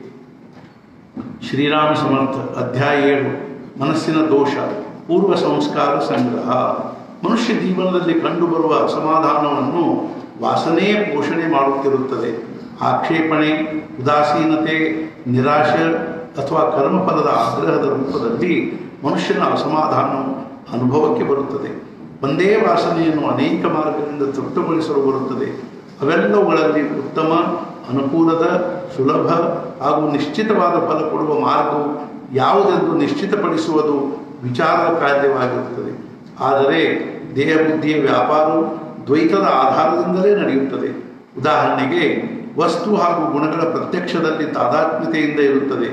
ಶ್ರೀರಾಮ ಸಮರ್ಥ ಅಧ್ಯಾಯ ಏಳು ಮನಸ್ಸಿನ ದೋಷ ಪೂರ್ವ ಸಂಸ್ಕಾರ ಸಂಗ್ರಹ ಮನುಷ್ಯ ಜೀವನದಲ್ಲಿ ಕಂಡುಬರುವ ಅಸಮಾಧಾನವನ್ನು ವಾಸನೆಯೇ ಪೋಷಣೆ ಮಾಡುತ್ತಿರುತ್ತದೆ ಆಕ್ಷೇಪಣೆ ಉದಾಸೀನತೆ ನಿರಾಶೆ ಅಥವಾ ಕರ್ಮಫಲದ ಆಗ್ರಹದ ರೂಪದಲ್ಲಿ ಮನುಷ್ಯನ ಅಸಮಾಧಾನವು ಅನುಭವಕ್ಕೆ ಬರುತ್ತದೆ ಒಂದೇ ವಾಸನೆಯನ್ನು ಅನೇಕ ಮಾರ್ಗದಿಂದ ತೃಪ್ತಗೊಳಿಸಲು ಬರುತ್ತದೆ ಅವೆಲ್ಲವುಗಳಲ್ಲಿ ಉತ್ತಮ ಅನುಕೂಲದ ಸುಲಭ ಹಾಗೂ ನಿಶ್ಚಿತವಾದ ಫಲ ಕೊಡುವ ಮಾರ್ಗವು ಯಾವುದೆಂದು ನಿಶ್ಚಿತಪಡಿಸುವುದು ವಿಚಾರದ ಕಾರ್ಯವಾಗಿರುತ್ತದೆ ಆದರೆ ದೇಹ ಬುದ್ಧಿಯ ವ್ಯಾಪಾರವು ದ್ವೈತದ ಆಧಾರದಿಂದಲೇ ನಡೆಯುತ್ತದೆ ಉದಾಹರಣೆಗೆ ವಸ್ತು ಹಾಗೂ ಗುಣಗಳ ಪ್ರತ್ಯಕ್ಷದಲ್ಲಿ ತಾದಾತ್ಮ್ಯತೆಯಿಂದ ಇರುತ್ತದೆ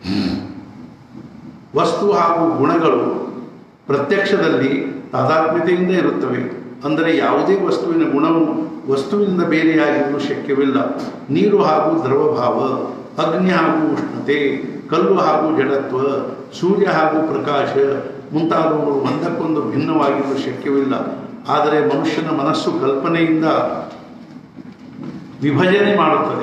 ವಸ್ತು ಹಾಗೂ ಗುಣಗಳು ಪ್ರತ್ಯಕ್ಷದಲ್ಲಿ ತಾದಾತ್ಮ್ಯತೆಯಿಂದ ಇರುತ್ತವೆ ಅಂದರೆ ಯಾವುದೇ ವಸ್ತುವಿನ ಗುಣವು ವಸ್ತುವಿನಿಂದ ಬೇರೆಯಾಗಿರಲು ಶಕ್ಯವಿಲ್ಲ ನೀರು ಹಾಗೂ ದ್ರವಭಾವ ಅಗ್ನಿ ಹಾಗೂ ಉಷ್ಣತೆ ಕಲ್ಲು ಹಾಗೂ ಜಡತ್ವ ಸೂರ್ಯ ಹಾಗೂ ಪ್ರಕಾಶ ಮುಂತಾದವುಗಳು ಒಂದಕ್ಕೊಂದು ಭಿನ್ನವಾಗಿರಲು ಶಕ್ಯವಿಲ್ಲ ಆದರೆ ಮನುಷ್ಯನ ಮನಸ್ಸು ಕಲ್ಪನೆಯಿಂದ ವಿಭಜನೆ ಮಾಡುತ್ತದೆ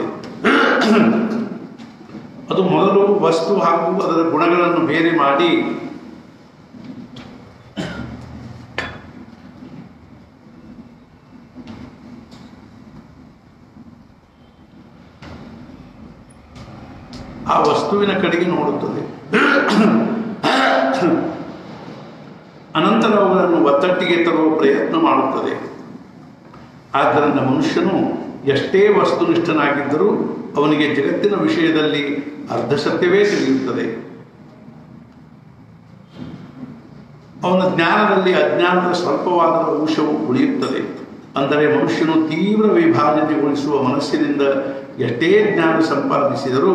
ಅದು ಮೊದಲು ವಸ್ತು ಹಾಗೂ ಅದರ ಗುಣಗಳನ್ನು ಬೇರೆ ಮಾಡಿ ಆ ವಸ್ತುವಿನ ಕಡೆಗೆ ನೋಡುತ್ತದೆ ಅನಂತರ ಅವುಗಳನ್ನು ಒತ್ತಟ್ಟಿಗೆ ತರುವ ಪ್ರಯತ್ನ ಮಾಡುತ್ತದೆ ಆದ್ದರಿಂದ ಮನುಷ್ಯನು ಎಷ್ಟೇ ವಸ್ತುನಿಷ್ಠನಾಗಿದ್ದರೂ ಅವನಿಗೆ ಜಗತ್ತಿನ ವಿಷಯದಲ್ಲಿ ಅರ್ಧ ಸತ್ಯವೇ ತಿಳಿಯುತ್ತದೆ ಅವನ ಜ್ಞಾನದಲ್ಲಿ ಅಜ್ಞಾನದ ಸ್ವಲ್ಪವಾದ ಅಂಶವು ಉಳಿಯುತ್ತದೆ ಅಂದರೆ ಮನುಷ್ಯನು ತೀವ್ರ ವಿಭಾಜನೆಗೊಳಿಸುವ ಮನಸ್ಸಿನಿಂದ ಎಷ್ಟೇ ಜ್ಞಾನ ಸಂಪಾದಿಸಿದರೂ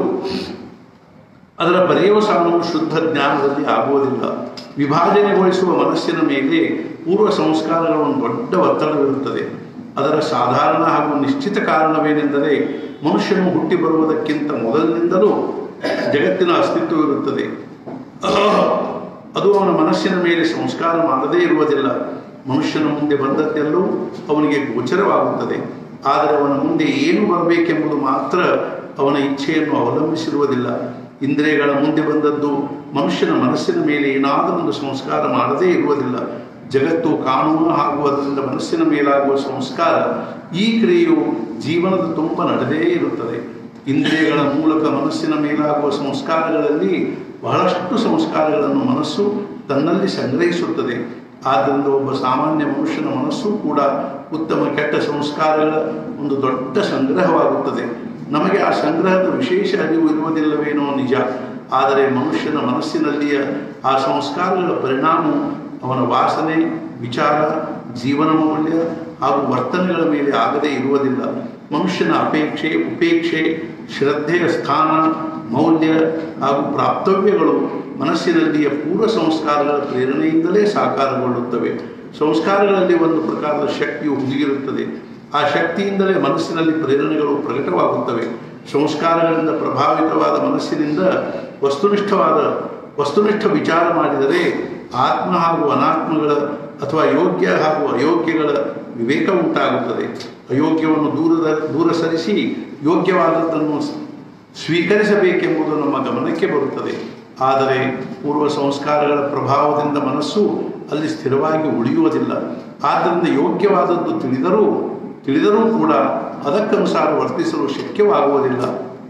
ಅದರ ಪರ್ಯವಸಾನವು ಶುದ್ಧ ಜ್ಞಾನದಲ್ಲಿ ಆಗುವುದಿಲ್ಲ ವಿಭಾಜನೆಗೊಳಿಸುವ ಮನಸ್ಸಿನ ಮೇಲೆ ಪೂರ್ವ ಸಂಸ್ಕಾರಗಳ ಒಂದು ದೊಡ್ಡ ಒತ್ತಡವಿರುತ್ತದೆ ಅದರ ಸಾಧಾರಣ ಹಾಗೂ ನಿಶ್ಚಿತ ಕಾರಣವೇನೆಂದರೆ ಮನುಷ್ಯನು ಹುಟ್ಟಿ ಬರುವುದಕ್ಕಿಂತ ಮೊದಲಿನಿಂದಲೂ ಜಗತ್ತಿನ ಅಸ್ತಿತ್ವವಿರುತ್ತದೆ ಅದು ಅವನ ಮನಸ್ಸಿನ ಮೇಲೆ ಸಂಸ್ಕಾರ ಮಾಡದೇ ಇರುವುದಿಲ್ಲ ಮನುಷ್ಯನ ಮುಂದೆ ಬಂದದ್ದೆಲ್ಲವೂ ಅವನಿಗೆ ಗೋಚರವಾಗುತ್ತದೆ ಆದರೆ ಅವನ ಮುಂದೆ ಏನು ಬರಬೇಕೆಂಬುದು ಮಾತ್ರ ಅವನ ಇಚ್ಛೆಯನ್ನು ಅವಲಂಬಿಸಿರುವುದಿಲ್ಲ ಇಂದ್ರಿಯಗಳ ಮುಂದೆ ಬಂದದ್ದು ಮನುಷ್ಯನ ಮನಸ್ಸಿನ ಮೇಲೆ ಏನಾದರೂ ಒಂದು ಸಂಸ್ಕಾರ ಮಾಡದೇ ಇರುವುದಿಲ್ಲ ಜಗತ್ತು ಕಾನೂನು ಹಾಗೂ ಅದರಿಂದ ಮನಸ್ಸಿನ ಮೇಲಾಗುವ ಸಂಸ್ಕಾರ ಈ ಕ್ರಿಯೆಯು ಜೀವನದ ತುಂಬ ನಡೆದೇ ಇರುತ್ತದೆ ಇಂದ್ರಿಯಗಳ ಮೂಲಕ ಮನಸ್ಸಿನ ಮೇಲಾಗುವ ಸಂಸ್ಕಾರಗಳಲ್ಲಿ ಬಹಳಷ್ಟು ಸಂಸ್ಕಾರಗಳನ್ನು ಮನಸ್ಸು ತನ್ನಲ್ಲಿ ಸಂಗ್ರಹಿಸುತ್ತದೆ ಆದ್ದರಿಂದ ಒಬ್ಬ ಸಾಮಾನ್ಯ ಮನುಷ್ಯನ ಮನಸ್ಸು ಕೂಡ ಉತ್ತಮ ಕೆಟ್ಟ ಸಂಸ್ಕಾರಗಳ ಒಂದು ದೊಡ್ಡ ಸಂಗ್ರಹವಾಗುತ್ತದೆ ನಮಗೆ ಆ ಸಂಗ್ರಹದ ವಿಶೇಷ ಅರಿವು ಇರುವುದಿಲ್ಲವೇನೋ ನಿಜ ಆದರೆ ಮನುಷ್ಯನ ಮನಸ್ಸಿನಲ್ಲಿಯ ಆ ಸಂಸ್ಕಾರಗಳ ಪರಿಣಾಮ ಅವನ ವಾಸನೆ ವಿಚಾರ ಜೀವನ ಮೌಲ್ಯ ಹಾಗೂ ವರ್ತನೆಗಳ ಮೇಲೆ ಆಗದೇ ಇರುವುದಿಲ್ಲ ಮನುಷ್ಯನ ಅಪೇಕ್ಷೆ ಉಪೇಕ್ಷೆ ಶ್ರದ್ಧೆಯ ಸ್ಥಾನ ಮೌಲ್ಯ ಹಾಗೂ ಪ್ರಾಪ್ತವ್ಯಗಳು ಮನಸ್ಸಿನಲ್ಲಿಯ ಪೂರ್ವ ಸಂಸ್ಕಾರಗಳ ಪ್ರೇರಣೆಯಿಂದಲೇ ಸಾಕಾರಗೊಳ್ಳುತ್ತವೆ ಸಂಸ್ಕಾರಗಳಲ್ಲಿ ಒಂದು ಪ್ರಕಾರದ ಶಕ್ತಿಯು ಹುದುಗಿರುತ್ತದೆ ಆ ಶಕ್ತಿಯಿಂದಲೇ ಮನಸ್ಸಿನಲ್ಲಿ ಪ್ರೇರಣೆಗಳು ಪ್ರಕಟವಾಗುತ್ತವೆ ಸಂಸ್ಕಾರಗಳಿಂದ ಪ್ರಭಾವಿತವಾದ ಮನಸ್ಸಿನಿಂದ ವಸ್ತುನಿಷ್ಠವಾದ ವಸ್ತುನಿಷ್ಠ ವಿಚಾರ ಮಾಡಿದರೆ ಆತ್ಮ ಹಾಗೂ ಅನಾತ್ಮಗಳ ಅಥವಾ ಯೋಗ್ಯ ಹಾಗೂ ಅಯೋಗ್ಯಗಳ ವಿವೇಕ ಉಂಟಾಗುತ್ತದೆ ಅಯೋಗ್ಯವನ್ನು ದೂರದ ದೂರ ಸರಿಸಿ ಯೋಗ್ಯವಾದದ್ದನ್ನು ಸ್ವೀಕರಿಸಬೇಕೆಂಬುದು ನಮ್ಮ ಗಮನಕ್ಕೆ ಬರುತ್ತದೆ ಆದರೆ ಪೂರ್ವ ಸಂಸ್ಕಾರಗಳ ಪ್ರಭಾವದಿಂದ ಮನಸ್ಸು ಅಲ್ಲಿ ಸ್ಥಿರವಾಗಿ ಉಳಿಯುವುದಿಲ್ಲ ಆದ್ದರಿಂದ ಯೋಗ್ಯವಾದದ್ದು ತಿಳಿದರೂ ತಿಳಿದರೂ ಕೂಡ ಅದಕ್ಕನುಸಾರ ವರ್ತಿಸಲು ಶಕ್ಯವಾಗುವುದಿಲ್ಲ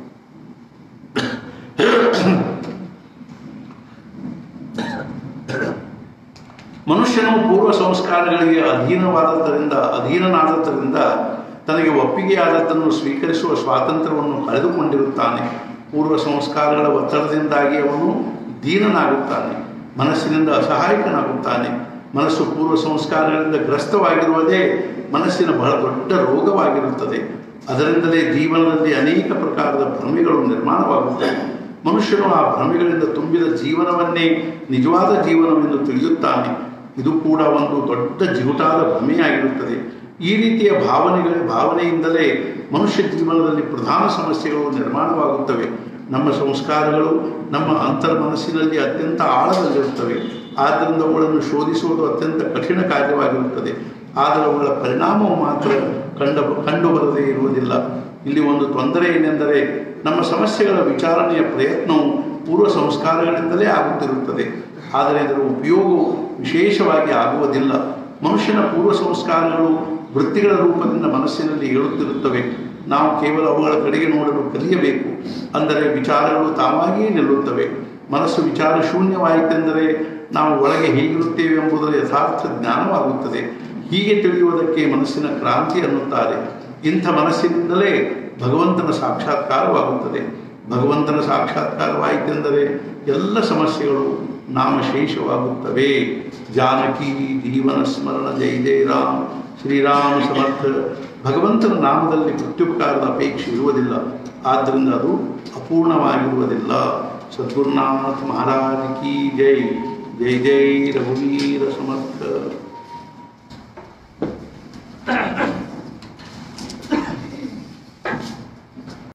ಮನುಷ್ಯನು ಪೂರ್ವ ಸಂಸ್ಕಾರಗಳಿಗೆ ಅಧೀನವಾದದ್ದರಿಂದ ಅಧೀನನಾದದ್ದರಿಂದ ತನಗೆ ಒಪ್ಪಿಗೆಯಾದದ್ದನ್ನು ಸ್ವೀಕರಿಸುವ ಸ್ವಾತಂತ್ರ್ಯವನ್ನು ಕಳೆದುಕೊಂಡಿರುತ್ತಾನೆ ಪೂರ್ವ ಸಂಸ್ಕಾರಗಳ ಒತ್ತಡದಿಂದಾಗಿ ಅವನು ದೀನನಾಗುತ್ತಾನೆ ಮನಸ್ಸಿನಿಂದ ಅಸಹಾಯಕನಾಗುತ್ತಾನೆ ಮನಸ್ಸು ಪೂರ್ವ ಸಂಸ್ಕಾರಗಳಿಂದ ಗ್ರಸ್ತವಾಗಿರುವುದೇ ಮನಸ್ಸಿನ ಬಹಳ ದೊಡ್ಡ ರೋಗವಾಗಿರುತ್ತದೆ ಅದರಿಂದಲೇ ಜೀವನದಲ್ಲಿ ಅನೇಕ ಪ್ರಕಾರದ ಭ್ರಮೆಗಳು ನಿರ್ಮಾಣವಾಗುತ್ತವೆ ಮನುಷ್ಯನು ಆ ಭ್ರಮೆಗಳಿಂದ ತುಂಬಿದ ಜೀವನವನ್ನೇ ನಿಜವಾದ ಜೀವನವೆಂದು ತಿಳಿಯುತ್ತಾನೆ ಇದು ಕೂಡ ಒಂದು ದೊಡ್ಡ ಜಿಗುಟಾದ ಭ್ರಮೆಯಾಗಿರುತ್ತದೆ ಈ ರೀತಿಯ ಭಾವನೆಗಳ ಭಾವನೆಯಿಂದಲೇ ಮನುಷ್ಯ ಜೀವನದಲ್ಲಿ ಪ್ರಧಾನ ಸಮಸ್ಯೆಗಳು ನಿರ್ಮಾಣವಾಗುತ್ತವೆ ನಮ್ಮ ಸಂಸ್ಕಾರಗಳು ನಮ್ಮ ಅಂತರ್ ಮನಸ್ಸಿನಲ್ಲಿ ಅತ್ಯಂತ ಆಳದಲ್ಲಿರುತ್ತವೆ ಆದ್ದರಿಂದ ಅವುಗಳನ್ನು ಶೋಧಿಸುವುದು ಅತ್ಯಂತ ಕಠಿಣ ಕಾರ್ಯವಾಗಿರುತ್ತದೆ ಆದರೆ ಅವುಗಳ ಪರಿಣಾಮವು ಮಾತ್ರ ಕಂಡ ಕಂಡು ಬರದೇ ಇರುವುದಿಲ್ಲ ಇಲ್ಲಿ ಒಂದು ತೊಂದರೆ ಏನೆಂದರೆ ನಮ್ಮ ಸಮಸ್ಯೆಗಳ ವಿಚಾರಣೆಯ ಪ್ರಯತ್ನವು ಪೂರ್ವ ಸಂಸ್ಕಾರಗಳಿಂದಲೇ ಆಗುತ್ತಿರುತ್ತದೆ ಆದರೆ ಇದರ ಉಪಯೋಗವು ವಿಶೇಷವಾಗಿ ಆಗುವುದಿಲ್ಲ ಮನುಷ್ಯನ ಪೂರ್ವ ಸಂಸ್ಕಾರಗಳು ವೃತ್ತಿಗಳ ರೂಪದಿಂದ ಮನಸ್ಸಿನಲ್ಲಿ ಏಳುತ್ತಿರುತ್ತವೆ ನಾವು ಕೇವಲ ಅವುಗಳ ಕಡೆಗೆ ನೋಡಲು ಕಲಿಯಬೇಕು ಅಂದರೆ ವಿಚಾರಗಳು ತಾವಾಗಿಯೇ ನಿಲ್ಲುತ್ತವೆ ಮನಸ್ಸು ವಿಚಾರ ಶೂನ್ಯವಾಯಿತೆಂದರೆ ನಾವು ಒಳಗೆ ಹೇಗಿರುತ್ತೇವೆ ಎಂಬುದರ ಯಥಾರ್ಥ ಜ್ಞಾನವಾಗುತ್ತದೆ ಹೀಗೆ ತಿಳಿಯುವುದಕ್ಕೆ ಮನಸ್ಸಿನ ಕ್ರಾಂತಿ ಅನ್ನುತ್ತಾರೆ ಇಂಥ ಮನಸ್ಸಿನಿಂದಲೇ ಭಗವಂತನ ಸಾಕ್ಷಾತ್ಕಾರವಾಗುತ್ತದೆ ಭಗವಂತನ ಸಾಕ್ಷಾತ್ಕಾರವಾಯಿತೆಂದರೆ ಎಲ್ಲ ಸಮಸ್ಯೆಗಳು ನಾಮಶೇಷವಾಗುತ್ತವೆ ಜಾನಕಿ ಜೀವನ ಸ್ಮರಣ ಜೈ ಜೈ ರಾಮ್ ಶ್ರೀರಾಮ ಸಮರ್ಥ ಭಗವಂತನ ನಾಮದಲ್ಲಿ ಪ್ರತ್ಯುಪಕಾರದ ಅಪೇಕ್ಷೆ ಇರುವುದಿಲ್ಲ ಆದ್ದರಿಂದ ಅದು ಅಪೂರ್ಣವಾಗಿರುವುದಿಲ್ಲ ಸದ್ಗುರುನಾಥ ಮಹಾರಾಜ್ ಕಿ ಜೈ ಜೈ ಜೈ ರಘುವೀರ ಸಮರ್ಥ